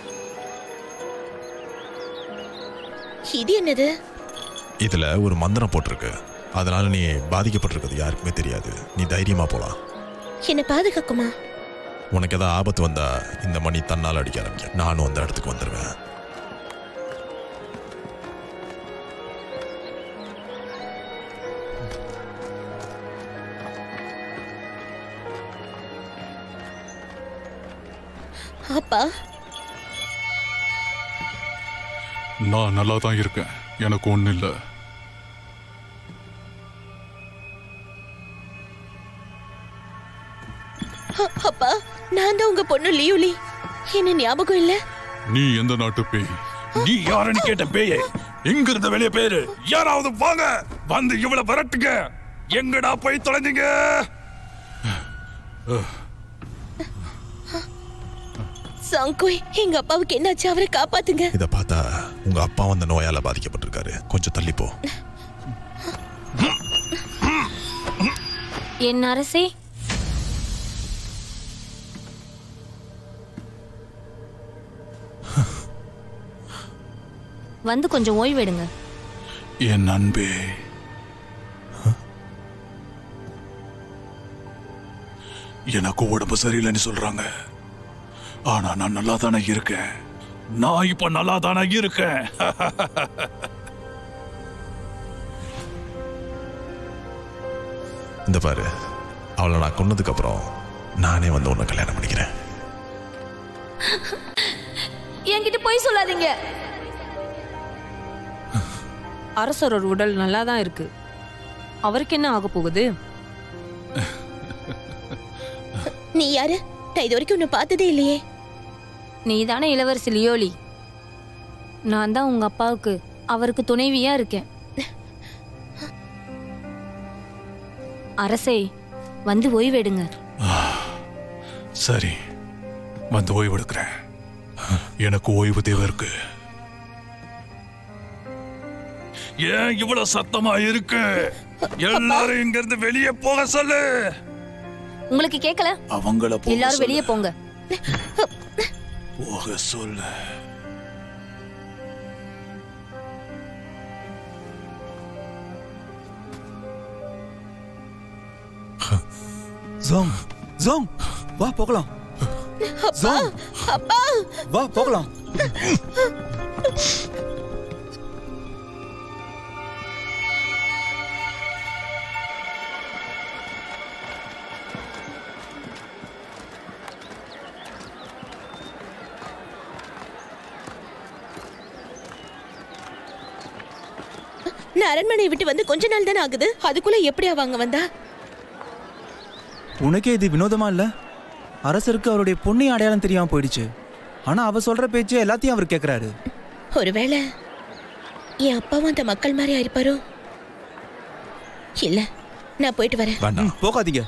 இது என்னது இதுல ஒரு மந்திரம் போட்டிருக்கு அதனால நீ பாதிக்கப்பட்டிருக்கிறது யாருக்குமே தெரியாது நீ தைரியமா போலாம் என்ன பாதுகாக்குமா உனக்கு ஏதாவது ஆபத்து வந்தா இந்த மணி தன்னால் அடிக்க ஆரம்பிக்கும் நானும் அந்த இடத்துக்கு வந்துடுவேன் அப்பா நான் நல்லா தான் இருக்கேன் எனக்கு ஒன்றும் இல்லை அ- அப்பா நான் தான் உங்க பொண்ணு லியூலி என்ன ஞாபகம் இல்ல நீ எந்த நாட்டு பேய் நீ யாருன்னு கேட்ட பேயே எங்க இருந்த வெளியே பேரு யாராவது வாங்க வந்து இவ்வளவு விரட்டுங்க எங்கடா போய் தொலைஞ்சீங்க சங்குய் எங்க அப்பாவுக்கு என்னாச்சு அவரை காப்பாத்துங்க இதை பார்த்தா உங்க அப்பா அந்த நோயால பாதிக்கப்பட்டிருக்காரு கொஞ்சம் தள்ளி போ என் அரசே வந்து கொஞ்சம் ஓய்வெடுங்க என் அன்பே எனக்கு உடம்பு சரியில்லைன்னு சொல்றாங்க ஆனா நான் நல்லா தானே இருக்கேன் நான் இப்ப நல்லா தானே இருக்கேன் இந்த பாரு அவளை நான் கொன்னதுக்கு அப்புறம் நானே வந்து உன்னை கல்யாணம் பண்ணிக்கிறேன் என்கிட்ட போய் சொல்லாதீங்க அரசரோட உடல் நல்லா தான் இருக்கு அவருக்கு என்ன ஆக போகுது நீ யாரு நான் இது வரைக்கும் உன்னை பார்த்ததே இல்லையே நீ தானே இளவரசி லியோலி நான் தான் உங்க அப்பாவுக்கு அவருக்கு துணைவியா இருக்கேன் அரசே வந்து ஓய்வெடுங்க சரி வந்து ஓய்வு எடுக்கிறேன் எனக்கு ஓய்வு தேவை இருக்கு ஏன் இவ்வளவு சத்தமா இருக்கு எல்லாரும் இங்க இருந்து வெளியே போக சொல்லு உங்களுக்கு கேட்கல அவங்கள போக எல்லாரும் சொல்லு. வெளியே போங்க போக சொல்லு ஜோங் ஜோங் வா போகலாம் ஜோங் அப்பா வா போகலாம் நான் அரண்மனையை விட்டு வந்து கொஞ்ச நாள் தானே ஆகுது அதுக்குள்ள எப்படி அவங்க வந்தா உனக்கே இது வினோதமா இல்ல அரசருக்கு அவருடைய பொண்ணை அடையாளம் தெரியாம போயிடுச்சு ஆனா அவ சொல்ற பேச்சு எல்லாத்தையும் அவர் கேக்குறாரு ஒருவேளை என் அப்பாவும் அந்த மக்கள் மாதிரி ஆயிருப்பாரோ இல்ல நான் போயிட்டு வரேன் வேண்டாம் போகாதீங்க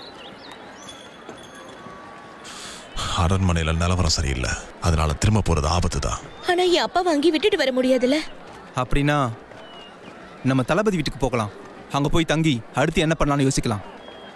அரண்மனையில நிலவரம் சரியில்லை அதனால திரும்ப போறது ஆபத்து தான் ஆனா என் அப்பா வாங்கி விட்டுட்டு வர முடியாதுல்ல அப்படின்னா நம்ம தளபதி வீட்டுக்கு போகலாம் அங்க போய் தங்கி அடுத்து என்ன பண்ணலாம்னு யோசிக்கலாம்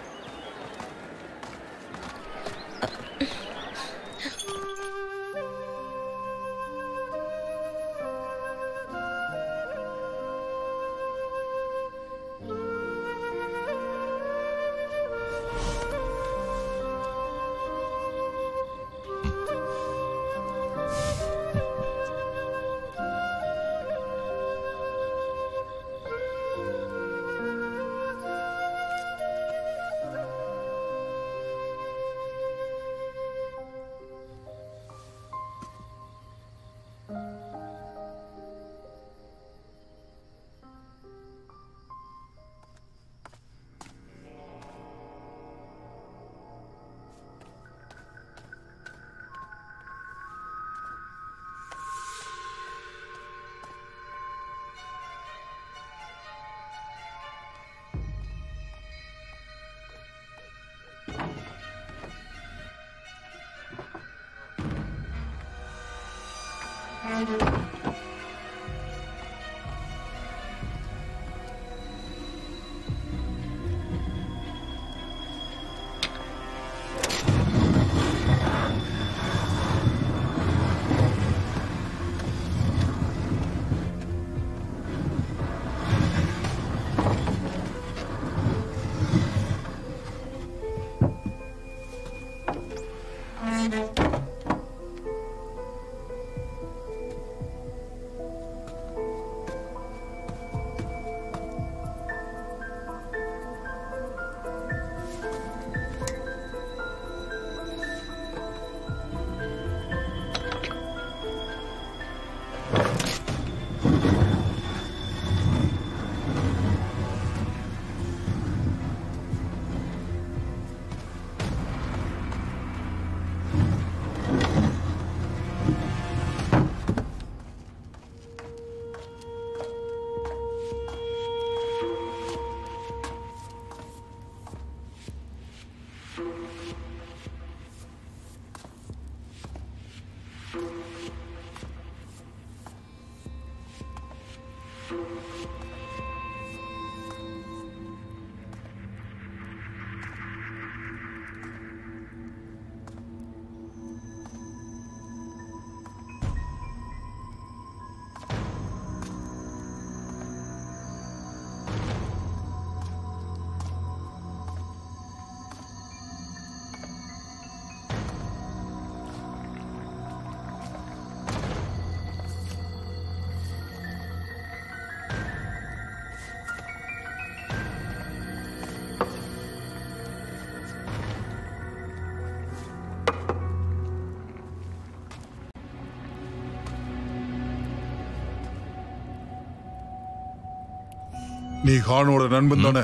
நீ ஹானோட நண்பன் தானே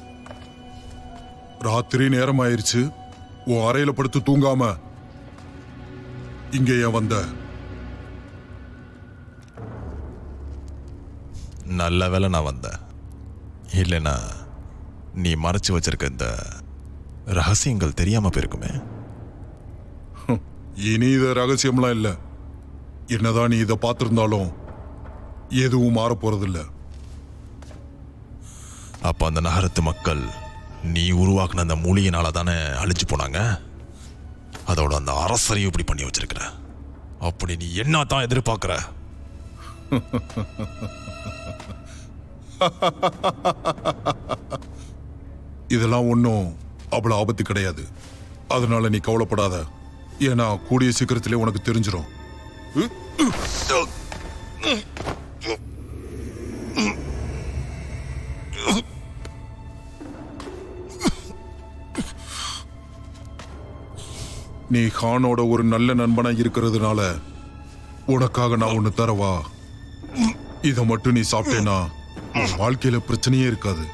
ராத்திரி நேரம் ஆயிருச்சு உன் அறையில படுத்து தூங்காம இங்க ஏன் வந்த நல்ல வேளை நான் வந்தேன் இல்லைன்னா நீ மறைச்சு வச்சிருக்க இந்த ரகசியங்கள் தெரியாம போயிருக்குமே இனி இது ரகசியம்லாம் இல்ல என்னதான் நீ இதை பார்த்திருந்தாலும் எதுவும் மாற போறதில்ல அப்ப அந்த நகரத்து மக்கள் நீ உருவாக்குன அந்த மூலிகைனால தானே அழிஞ்சு போனாங்க அதோட அந்த அரசரையும் இப்படி பண்ணி வச்சிருக்கிற அப்படி நீ என்ன தான் எதிர்பார்க்கிற இதெல்லாம் ஒன்றும் அவ்வளவு ஆபத்து கிடையாது அதனால நீ கவலைப்படாத ஏன்னா கூடிய சீக்கிரத்திலே உனக்கு தெரிஞ்சிடும் நீ ஹானோட ஒரு நல்ல நண்பனா இருக்கிறதுனால உனக்காக நான் ஒன்னு தரவா இதை மட்டும் நீ சாப்பிட்டேனா உன் வாழ்க்கையில பிரச்சனையே இருக்காது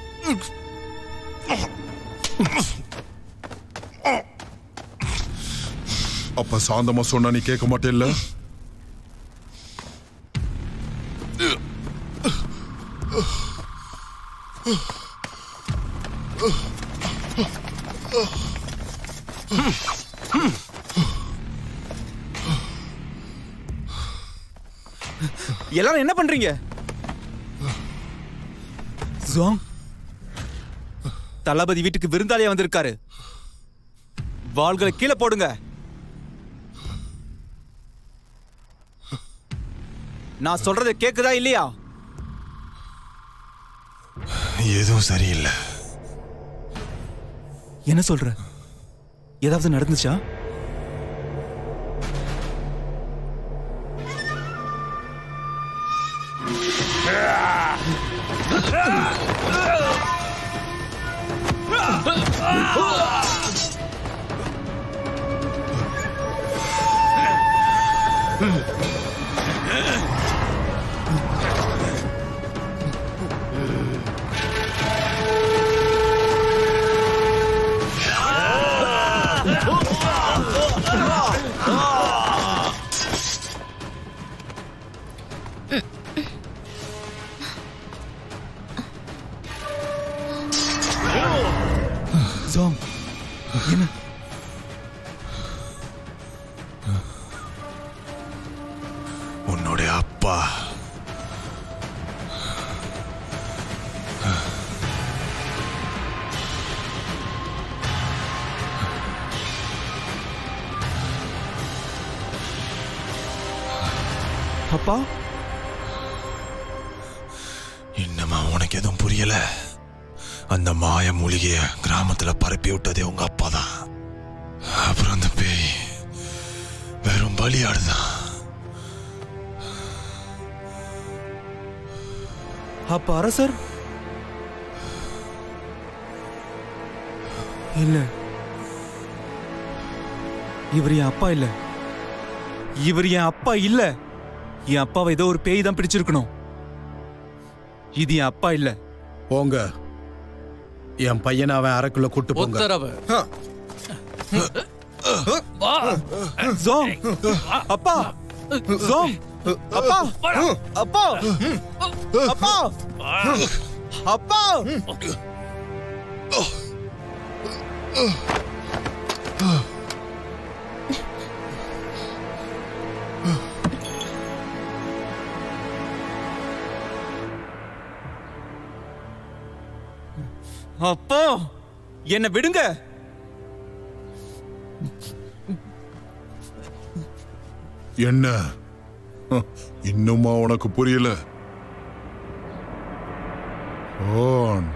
அப்ப சாந்தமா சொன்னா நீ கேட்க மாட்டேல்ல எல்லாரும் என்ன பண்றீங்க ஜோங் தளபதி வீட்டுக்கு விருந்தாளியா வந்திருக்காரு வாள்களை கீழே போடுங்க நான் சொல்றதை கேக்குதா இல்லையா எதுவும் சரியில்லை என்ன சொல்ற ஏதாவது நடந்துச்சா ஜோங் என்ன உன்னுடைய அப்பா அப்பா இன்னமா உனக்கு எதுவும் புரியல அந்த மாய மூலிகைய கிராமத்துல பரப்பி விட்டதே உங்க அப்பா தான் அப்புறம் அந்த பேய் வெறும் பலியாடுதான் அப்ப அரசர் இல்ல இவர் என் அப்பா இல்ல இவர் என் அப்பா இல்ல என் அப்பாவை ஏதோ ஒரு பேய் தான் பிடிச்சிருக்கணும் இது என் அப்பா இல்ல போங்க என் பையனை அவன் அறைக்குள்ள கூட்டு போங்க உத்தரவு ஜோங் அப்பா ஜோங் அப்பா அப்பா அப்பா அப்பா அப்பா என்ன விடுங்க என்ன ஹ, இன்னுமா உனக்கு புரியல ஓன்.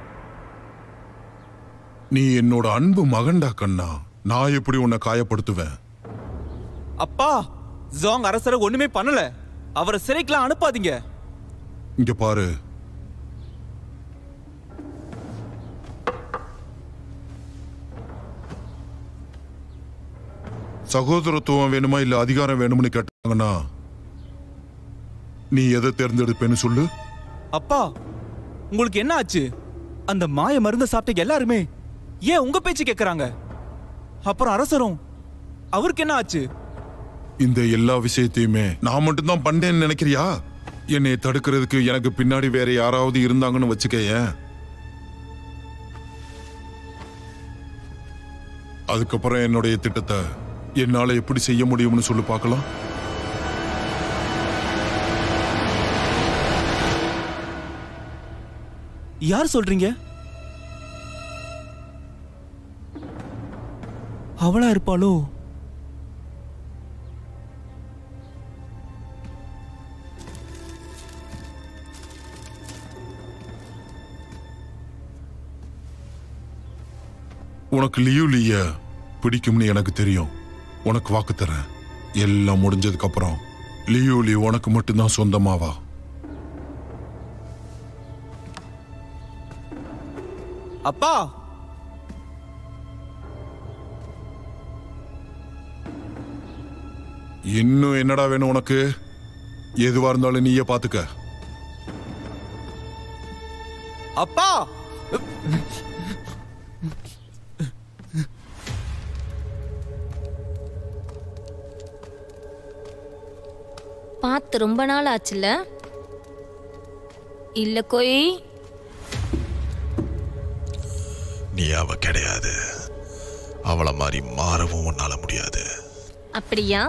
நீ என்னோட அன்பு மகன்டா கண்ணா நான் எப்படி உன்னை காயப்படுத்துவேன் அப்பா ஜோங் அரசரை ஒண்ணுமே பண்ணல அவரை சிறைக்கெல்லாம் அனுப்பாதீங்க இங்க பாரு சகோதரத்துவம் வேணுமா இல்ல அதிகாரம் வேணும்னு கேட்டாங்கன்னா நீ எதை தேர்ந்தெடுப்பேன்னு சொல்லு அப்பா உங்களுக்கு என்ன ஆச்சு அந்த மாய மருந்த சாப்பிட்ட எல்லாருமே ஏன் உங்க பேச்சு கேக்குறாங்க அப்புறம் அரசரும் அவருக்கு என்ன ஆச்சு இந்த எல்லா விஷயத்தையுமே நான் மட்டும்தான் பண்ணேன்னு நினைக்கிறியா என்னை தடுக்கிறதுக்கு எனக்கு பின்னாடி வேற யாராவது இருந்தாங்கன்னு வச்சுக்கேன் அதுக்கப்புறம் என்னுடைய திட்டத்தை என்னால எப்படி செய்ய முடியும்னு சொல்லி பார்க்கலாம் யார் சொல்றீங்க அவளா இருப்பாளோ உனக்கு லியூ லிய பிடிக்கும்னு எனக்கு தெரியும் உனக்கு வாக்கு தரேன் எல்லாம் முடிஞ்சதுக்கு அப்புறம் லியூ லி உனக்கு மட்டும்தான் சொந்தமாவா அப்பா இன்னும் என்னடா வேணும் உனக்கு எதுவா இருந்தாலும் நீயே பாத்துக்க அப்பா பார்த்து ரொம்ப நாள் ஆச்சுல்ல இல்ல கோய் நீ அவ கிடையாது அவளை மாதிரி மாறவும் உன்னால முடியாது அப்படியா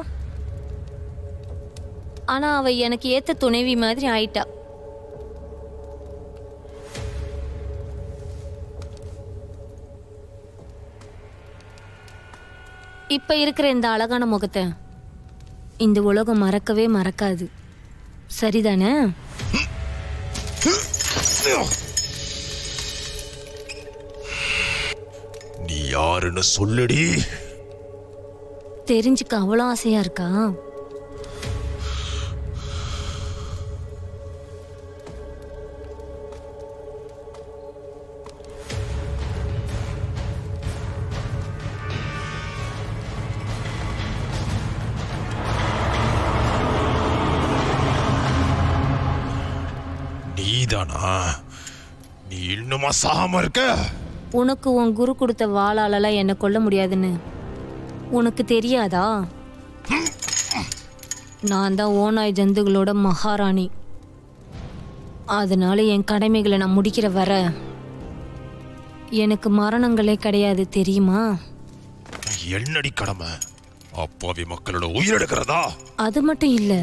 ஆனா அவ எனக்கு ஏத்த துணைவி மாதிரி ஆயிட்டா இப்ப இருக்கிற இந்த அழகான முகத்தை இந்த உலகம் மறக்கவே மறக்காது சரிதானே நீ யாருன்னு சொல்லுடி தெரிஞ்சுக்க அவ்வளோ ஆசையா இருக்கா நீதானா நீ இன்னுமா சாகாம இருக்க உனக்கு உன் குரு கொடுத்த வாளாலலாம் என்னை கொல்ல முடியாதுன்னு உனக்கு தெரியாதா நான் தான் ஓநாய் ஜந்துகளோட மகாராணி அதனால என் கடமைகளை நான் முடிக்கிற வர எனக்கு மரணங்களே கிடையாது தெரியுமா என்னடி கடமை அப்பாவி மக்களோட உயிரெடுக்கிறதா அது மட்டும் இல்ல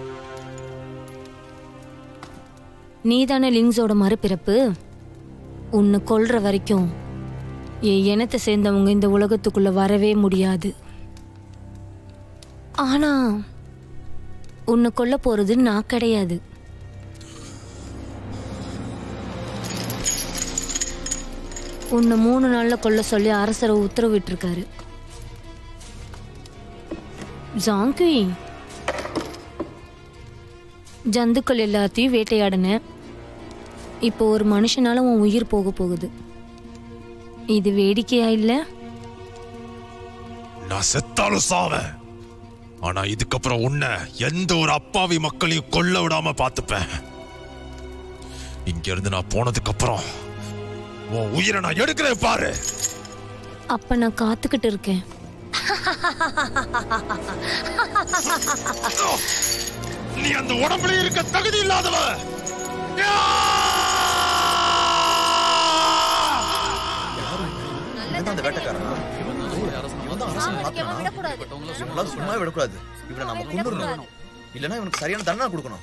நீதானே லிங்ஸோட மறுபிறப்பு உன்னை கொல்ற வரைக்கும் என் இனத்தை சேர்ந்தவங்க இந்த உலகத்துக்குள்ள வரவே முடியாது ஆனா உன்னை கொல்ல போறது நான் கிடையாது உன்னை மூணு நாள்ல கொல்ல சொல்லி அரசர் உத்தரவிட்டிருக்காரு ஜாங்கி ஜந்துக்கள் எல்லாத்தையும் வேட்டையாடினேன் இப்போ ஒரு மனுஷனால உன் உயிர் போக போகுது இது வேடிக்கையா இல்ல நான் செத்தாலும் சாவேன் ஆனா இதுக்கப்புறம் உன்னை எந்த ஒரு அப்பாவி மக்களையும் கொல்ல விடாம பார்த்துப்பேன் இங்க இருந்து நான் போனதுக்கு அப்புறம் உன் உயிரை நான் எடுக்கிறேன் பாரு அப்ப நான் காத்துக்கிட்டு இருக்கேன் நீ அந்த உடம்புல இருக்க தகுதி இல்லாதவ இவன்தான் அந்த வேட்டைக்காரனா இவன் தான் அரசன் மாத்தனா இவனெல்லாம் சும்மா விடக்கூடாது இவனை நம்ம கொண்டுடணும் இல்லைன்னா இவனுக்கு சரியான தண்டனை கொடுக்கணும்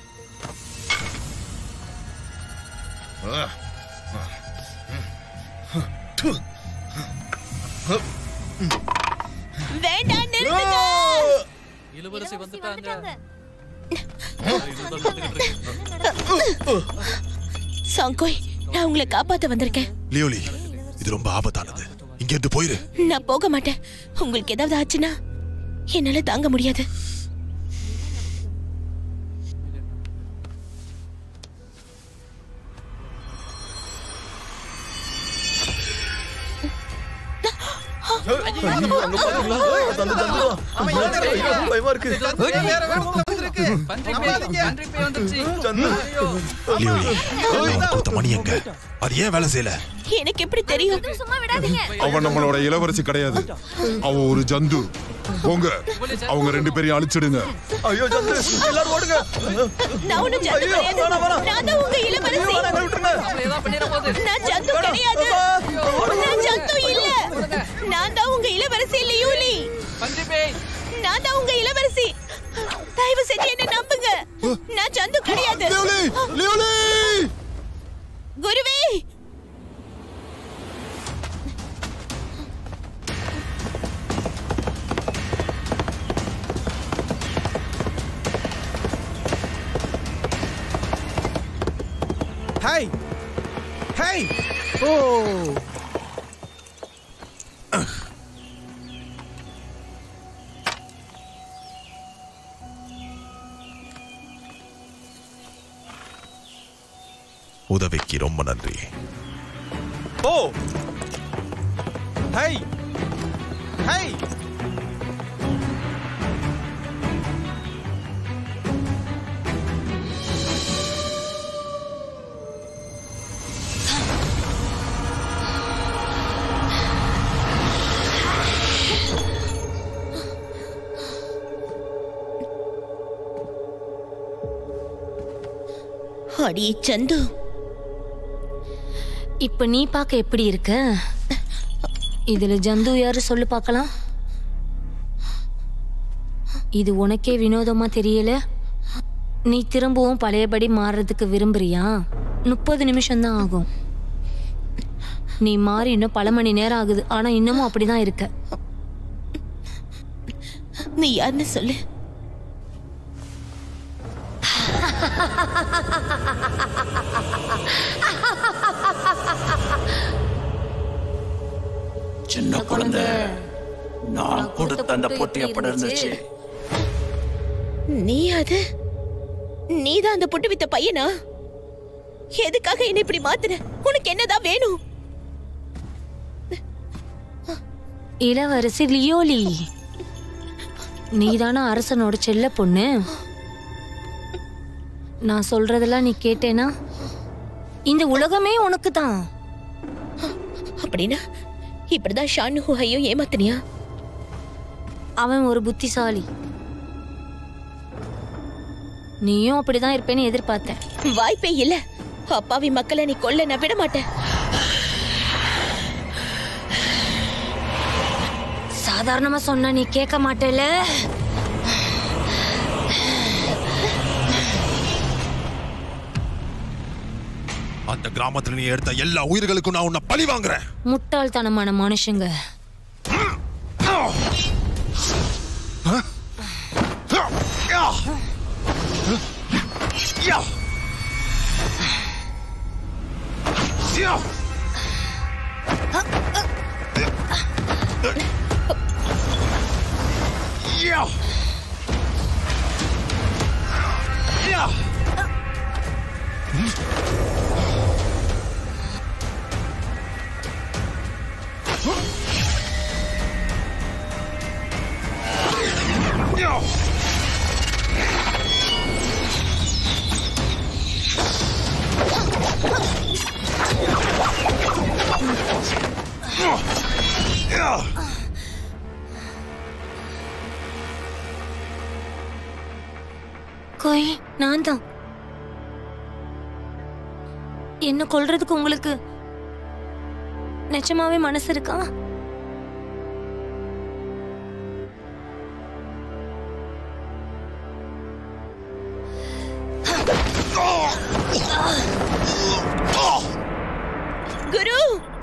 வேண்டாம் நிறுத்துங்க இளவரசி வந்துட்டாங்க சங்கோய் நான் உங்களை காப்பாத்த வந்திருக்கேன் லியோலி இது ரொம்ப ஆபத்தானது இங்க இருந்து போயிரு நான் போக மாட்டேன் உங்களுக்கு ஏதாவது ஆச்சுன்னா என்னால தாங்க முடியாது பயமா இருக்கு லியோலி நான் கொடுத்த மணி எங்க அது ஏன் வேலை செய்யல எனக்கு எப்படி தெரியும் சும்மா விடாதீங்க அவன் நம்மளோட இளவரசி கிடையாது அவ ஒரு ஜந்து போங்க அவங்க ரெண்டு பேரையும் அழிச்சிடுங்க ஐயோ ஜந்து எல்லாரும் ஓடுங்க நான் ஒண்ணும் ஜந்து ஐயோ, கிடையாது வேணாம், வேணாம். நான் தான் உங்க இளவரசி வேணாம், விட்டுருங்க. நான் ஜந்து கிடையாது நான் ஜந்து இல்ல நான் தான் உங்க இளவரசி லியூலி நான் தான் உங்க இளவரசி தயவு செஞ்சு என்ன நம்புங்க நான் ஜந்து கிடையாது குருவே ஹாய் ஹாய் ஓ உதவிக்கு ரொம்ப நன்றி ஓ ஹாய் ஹாய் அடி சந்து இப்ப நீ பார்க்க எப்படி இருக்க இதுல ஜந்து யாரு சொல்லு பார்க்கலாம் இது உனக்கே வினோதமா தெரியல நீ திரும்பவும் பழையபடி மாறுறதுக்கு விரும்புறியா முப்பது நிமிஷம் தான் ஆகும் நீ மாறி இன்னும் பல மணி நேரம் ஆகுது ஆனா இன்னமும் அப்படிதான் இருக்க நீ யாருன்னு சொல்லு சின்ன குழந்தை நான் கொடுத்த அந்த பொட்டி எப்படி இருந்துச்சு நீ அது நீதான் அந்த புட்டு வித்த பையனா எதுக்காக என்ன இப்படி மாத்துன உனக்கு என்னதான் வேணும் இளவரசி லியோலி நீதானா அரசனோட செல்ல பொண்ணு நான் சொல்றதெல்லாம் நீ கேட்டேனா இந்த உலகமே உனக்கு தான் அப்படின்னா இப்படிதான் ஷானு ஹுஹையும் ஏமாத்தினியா அவன் ஒரு புத்திசாலி நீயும் அப்படிதான் இருப்பேன்னு எதிர்பார்த்தேன் வாய்ப்பே இல்ல அப்பாவி மக்களை நீ கொல்ல நான் விட மாட்டேன் சாதாரணமா சொன்னா நீ கேட்க மாட்டேல அந்த கிராமத்துல நீ எடுத்த எல்லா உயிர்களுக்கும் நான் உன்னை பழி வாங்குறேன் முட்டாள்தனமான மனுஷங்க கோய் நான் தான் என்ன கொல்றதுக்கு உங்களுக்கு நிஜமாவே மனசு இருக்கா குரு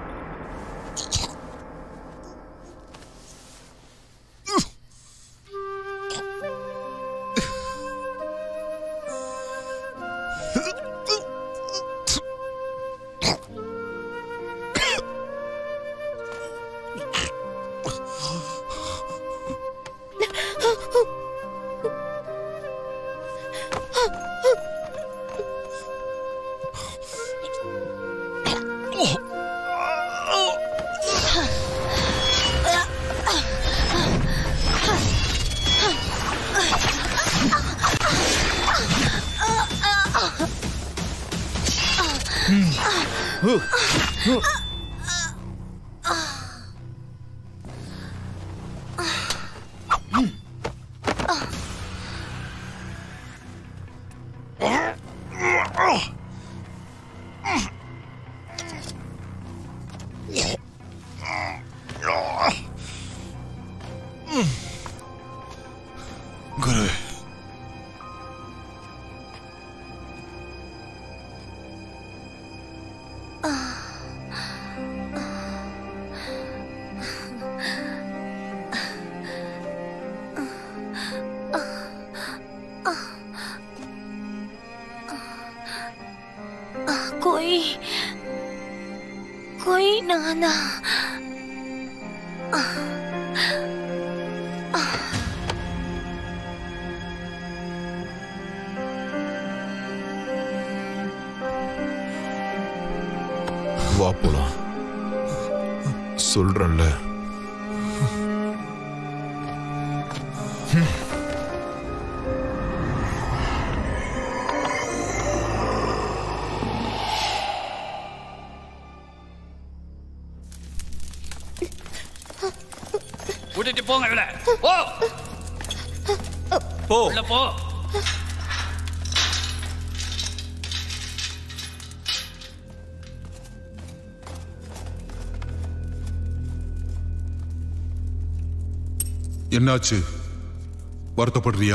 குரு கோய் கோய் நான் தான் வா போலாம் சொல்றேன்ல கூட்டிட்டு போங்க இவள போ போ உள்ள போ என்னாச்சு வருத்தப்படுறியா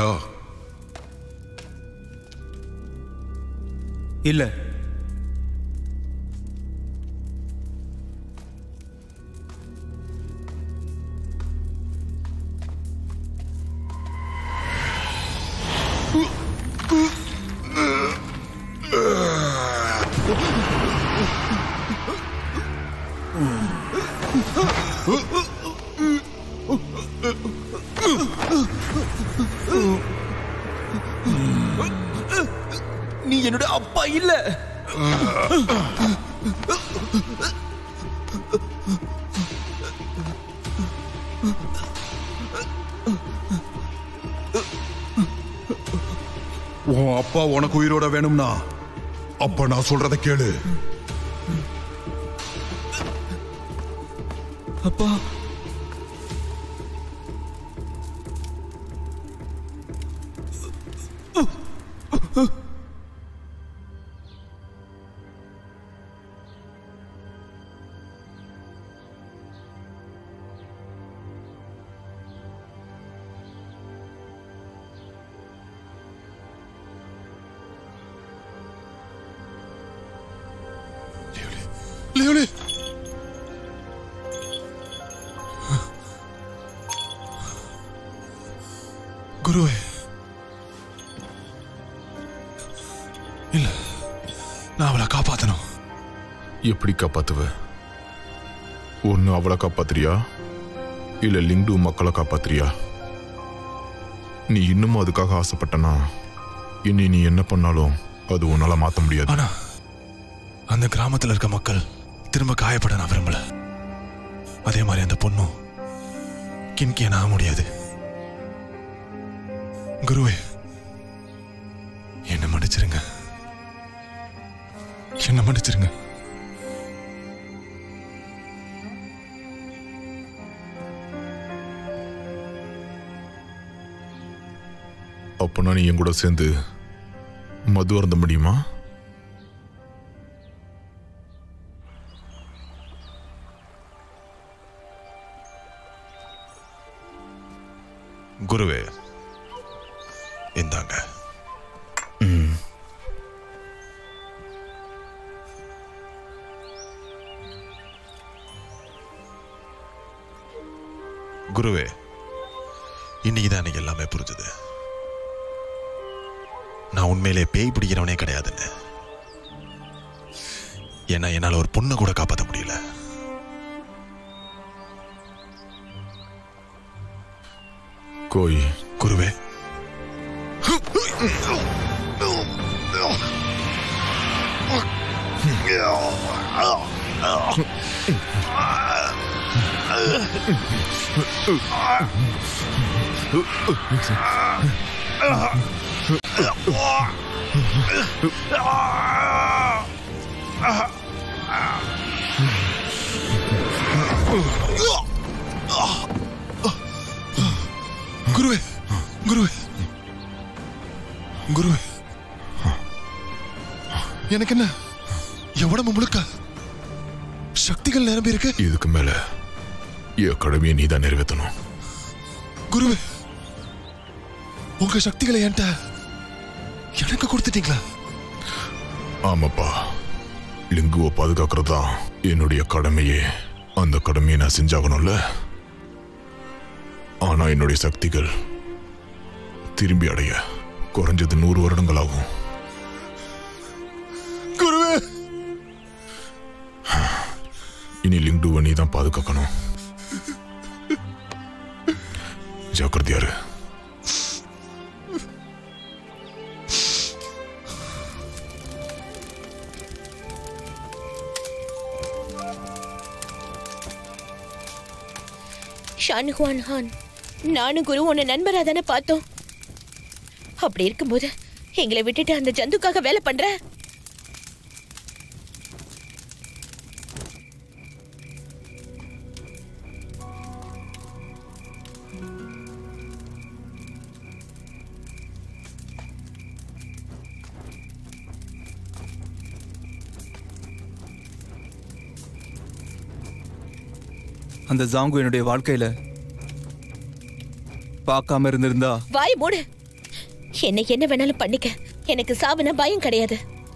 இல்ல நீ என்னோட அப்பா இல்ல உன் அப்பா உனக்கு உயிரோட வேணும்னா அப்ப நான் சொல்றத கேளு அப்பா லியோலி குருவே இல்ல நான் அவளை காப்பாத்தணும் எப்படி காப்பாத்துவ ஒன்னு அவளை காப்பாத்துறியா இல்ல லிங்டு மக்களை காப்பாத்துறியா நீ இன்னமும் அதுக்காக ஆசைப்பட்டனா இனி நீ என்ன பண்ணாலும் அது உன்னால மாத்த முடியாது ஆனா அந்த கிராமத்துல இருக்க மக்கள் திரும்ப காயப்பட நான் விரும்பல அதே மாதிரி அந்த பொண்ணும் கின்கியன் ஆக முடியாது குருவே என்ன மன்னிச்சிருங்க என்ன மன்னிச்சிருங்க அப்போனா நீ என் கூட சேர்ந்து மது அருந்த முடியுமா குருவே இந்தாங்க குருவே இன்னைக்கு தான் எனக்கு எல்லாமே புரிஞ்சுது நான் உண்மையிலே பேய் பிடிக்கிறவனே கிடையாதுன்னு ஏன்னா என்னால ஒரு பொண்ணை கூட காப்பாற்ற முடியல கோய் குருவே குருவே குருவே குருவே எனக்கு என்ன என் உடம்பு முழுக்க சக்திகள் நிரம்பி இருக்கு இதுக்கு மேல என் கடமையை நீ தான் நிறைவேற்றணும் குருவே உங்க சக்திகளை என்கிட்ட எனக்கு கொடுத்துட்டீங்களா ஆமாப்பா லிங்குவை பாதுகாக்கிறது தான் என்னுடைய கடமையே அந்த கடமையை நான் செஞ்சாகணும்ல ஆனா என்னுடைய சக்திகள் திரும்பி அடைய குறைஞ்சது நூறு வருடங்கள் ஆகும் குருவே இனி லிங்குவை நீ தான் பாதுகாக்கணும் ஜாக்கிரதையாரு ஷானுஹுவான் ஹான் நானும் குரு உன்னை நண்பரா தானே பார்த்தோம் அப்படி இருக்கும்போது எங்களை விட்டுட்டு அந்த ஜந்துக்காக வேலை பண்ற அந்த ஜாங்கு என்னுடைய வாழ்க்கையில பார்க்காம இருந்திருந்தா வாய் மூடு என்னை என்ன வேணாலும் பண்ணிக்க எனக்கு சாவுன பயம் கிடையாது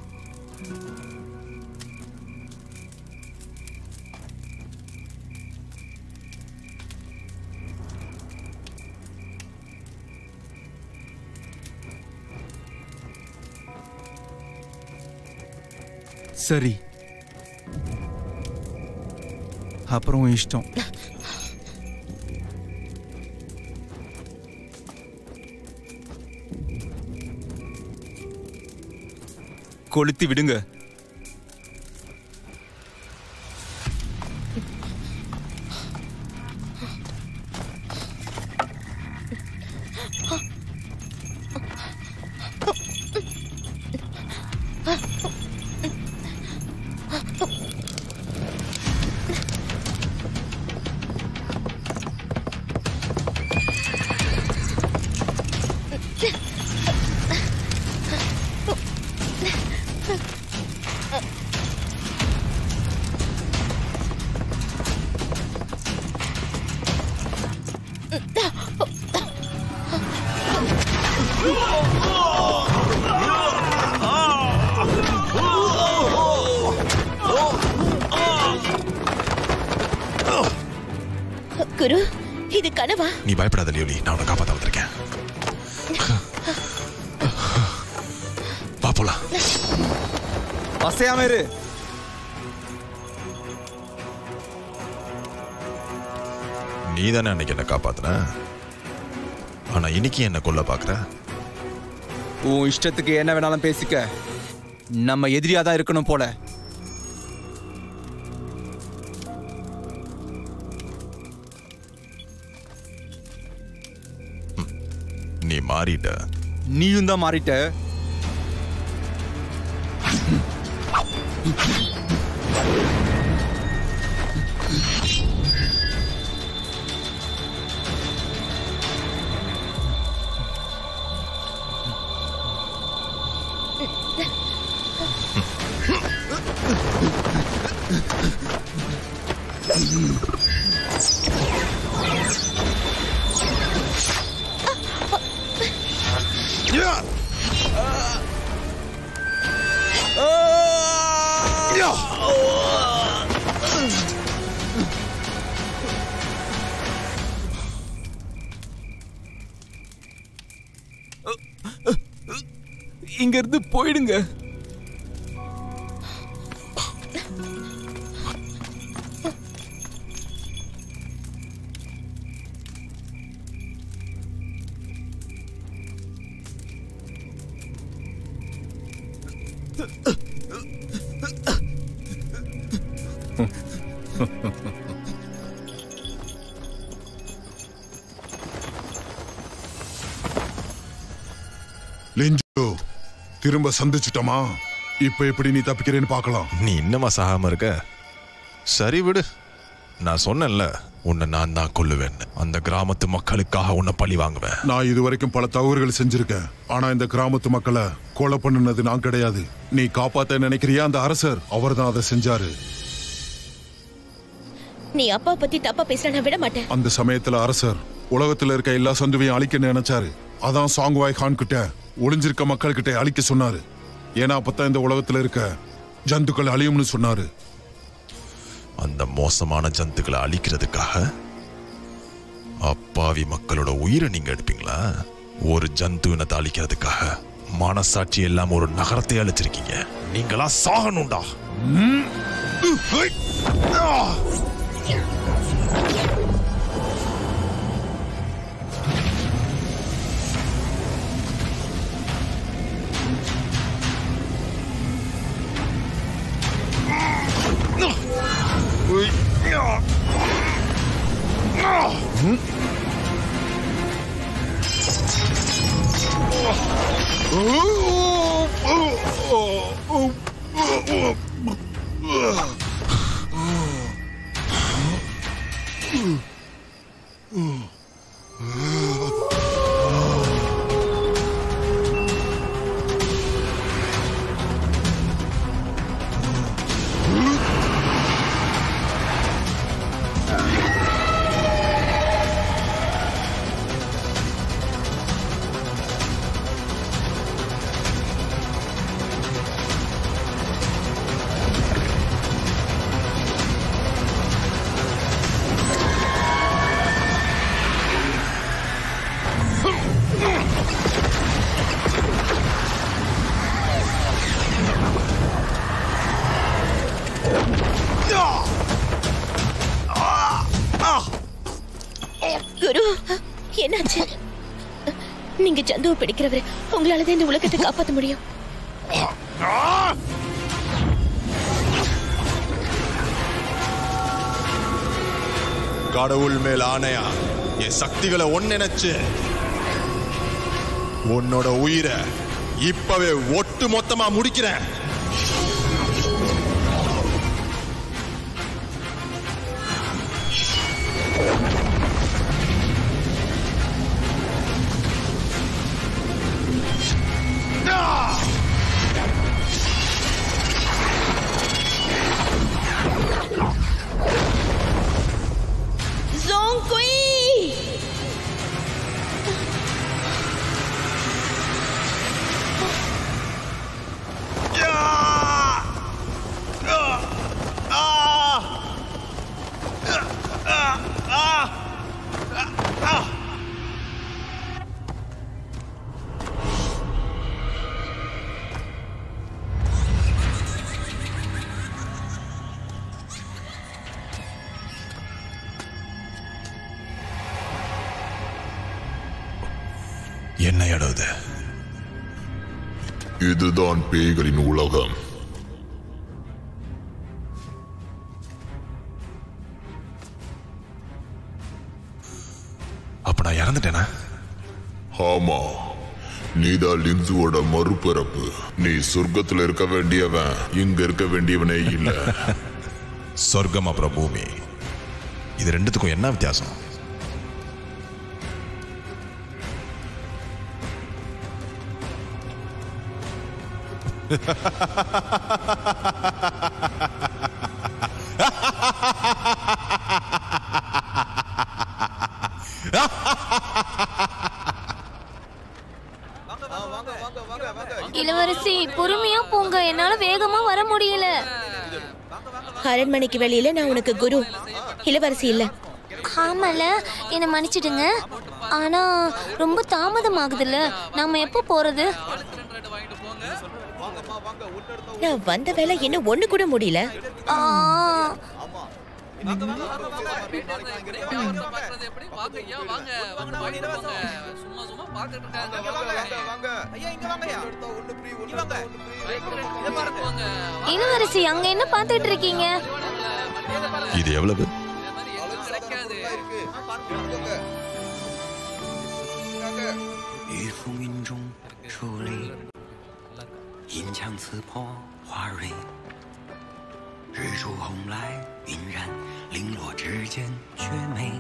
சரி அப்புறம் உன் இஷ்டம் கொளுத்தி விடுங்க குரு இது கனவா நீ பயப்படாத லியோலி நான் உன்னை காப்பாத்த வந்திருக்கேன் வா போலாம் அசையாம இரு நீ தானே அன்னைக்கு என்ன காப்பாத்துன ஆனா இன்னைக்கு என்ன கொல்ல பாக்குற உன் இஷ்டத்துக்கு என்ன வேணாலும் பேசிக்க நம்ம எதிரியா தான் இருக்கணும் போல நீ மாறிட்ட நீயும் தான் மாறிட்ட இங்க இருந்து போயிடுங்க லிஞ்சு திரும்ப சந்திச்சிட்டோமா இப்ப எப்படி நீ தப்பிக்கிறேன்னு பார்க்கலாம் நீ இன்னமா சாகாம இருக்க சரி விடு நான் சொன்னேன்ல உன்னை நான் தான் கொல்லுவேன்னு அந்த கிராமத்து மக்களுக்காக உன்னை பழி வாங்குவேன் நான் இதுவரைக்கும் பல தவறுகள் செஞ்சிருக்கேன் ஆனா இந்த கிராமத்து மக்களை கொலை பண்ணுனது நான் கிடையாது நீ காப்பாத்த நினைக்கிறியா அந்த அரசர் அவர்தான் அதை செஞ்சாரு நீ அப்பா பத்தி தப்பா பேச நான் விட மாட்டேன் அந்த சமயத்துல அரசர் உலகத்துல இருக்க எல்லா சந்துவையும் அழிக்க நினைச்சாரு அதான் சாங்வாய் கான் கிட்ட ஒளிஞ்சிருக்க மக்கள் கிட்ட அழிக்க சொன்னாரு ஏன்னா அப்பதான் இந்த உலகத்துல இருக்க ஜந்துக்கள் அழியும்னு சொன்னாரு அந்த மோசமான ஜந்துக்களை அழிக்கிறதுக்காக அப்பாவி மக்களோட உயிரை நீங்க எடுப்பீங்களா ஒரு ஜந்து இனத்தை அழிக்கிறதுக்காக மனசாட்சி எல்லாம் ஒரு நகரத்தை அழிச்சிருக்கீங்க நீங்களா சாகணும்டா ஜந்துவை பிடிக்கிறவரு உங்களால தான் இந்த உலகத்தை காப்பாத்த முடியும் கடவுள் மேல் ஆணையா என் சக்திகளை ஒன்னிணைச்சு உன்னோட உயிரை இப்பவே ஒட்டு மொத்தமா முடிக்கிறேன் Zonkui! என்ன இடம் இது இதுதான் பேய்களின் உலகம் அப்ப நான் இறந்துட்டேனா ஆமா நீதான் லின்சுவோட மறுபிறப்பு நீ சொர்க்கத்துல இருக்க வேண்டியவன் இங்க இருக்க வேண்டியவனே இல்ல சொர்க்கம் அப்புறம் பூமி இது ரெண்டுத்துக்கும் என்ன வித்தியாசம் இளவரசி பொறுமையா போங்க என்னால வேகமா வர முடியல அரண்மனைக்கு வெளியில நான் உனக்கு குரு இளவரசி இல்ல ஆமால என்னை மன்னிச்சிடுங்க ஆனா ரொம்ப தாமதம் ஆகுதுல்ல நாம எப்போ போறது நான் வந்த வேலை இன்னும் ஒண்ணு கூட முடியல ஆ, இளவரசி அங்க என்ன பார்த்துட்டு இருக்கீங்க இது எவ்வளவு 玉浮云中矗立，银枪刺破花蕊。日出红来晕染，零落之间绝美。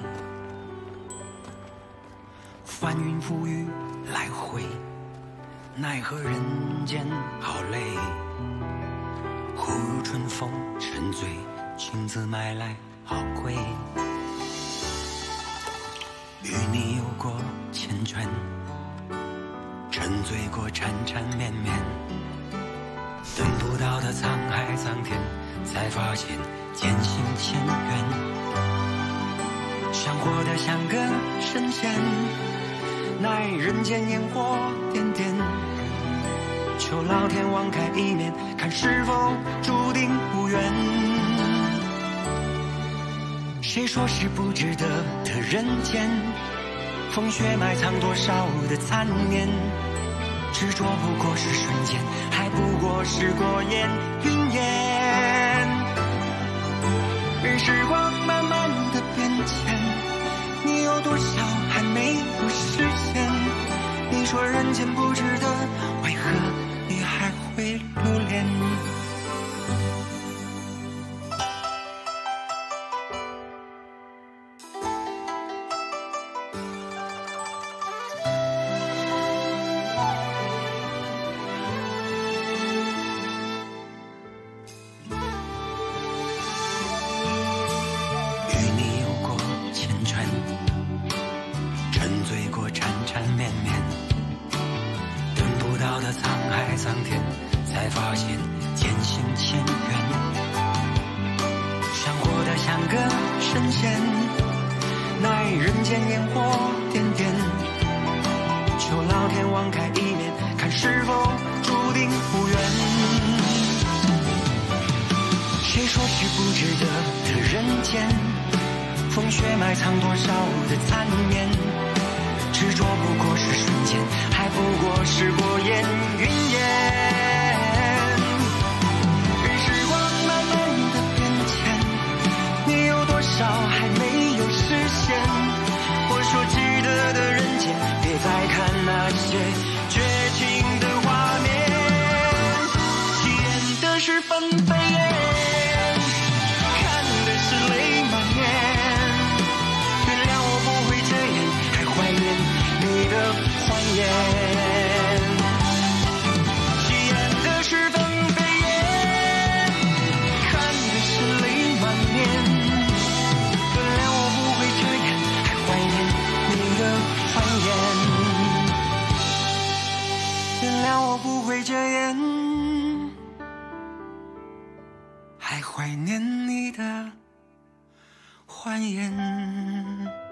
翻云覆雨来回，奈何人间好累。忽如春风沉醉，情字买来好贵。与你有过缱绻，沉醉过缠缠绵绵，等不到的沧海桑田，才发现渐行渐远。想活得像个神仙，奈人间烟火点点。求老天网开一面，看是否注定无缘。谁说是不值得的人间？风雪埋藏多少的残念？执着不过是瞬间，还不过是过眼云烟。任时光慢慢的变迁，你有多少还没有实现？你说人间不值得，为何你还会留恋？与你有过缱绻，沉醉过缠缠绵绵，等不到的沧海桑田，才发现渐行渐远。想活得像个神仙，奈人间烟火点点。求老天网开一面，看是否注定无缘。谁说是不值得的人间？风雪埋藏多少的残念？执着不过是瞬间，还不过是过眼云烟。任时光慢慢的变迁，你有多少还没有实现？我说值得的人间，别再看那些绝情的画面。体验的是纷飞燕，看的是泪满面。原谅我不会这样，还怀念你的欢颜。体验的是纷飞燕，看的是泪满面。原谅我不会这样，还怀念你的欢颜。原谅我不会这样，还怀念你的欢颜。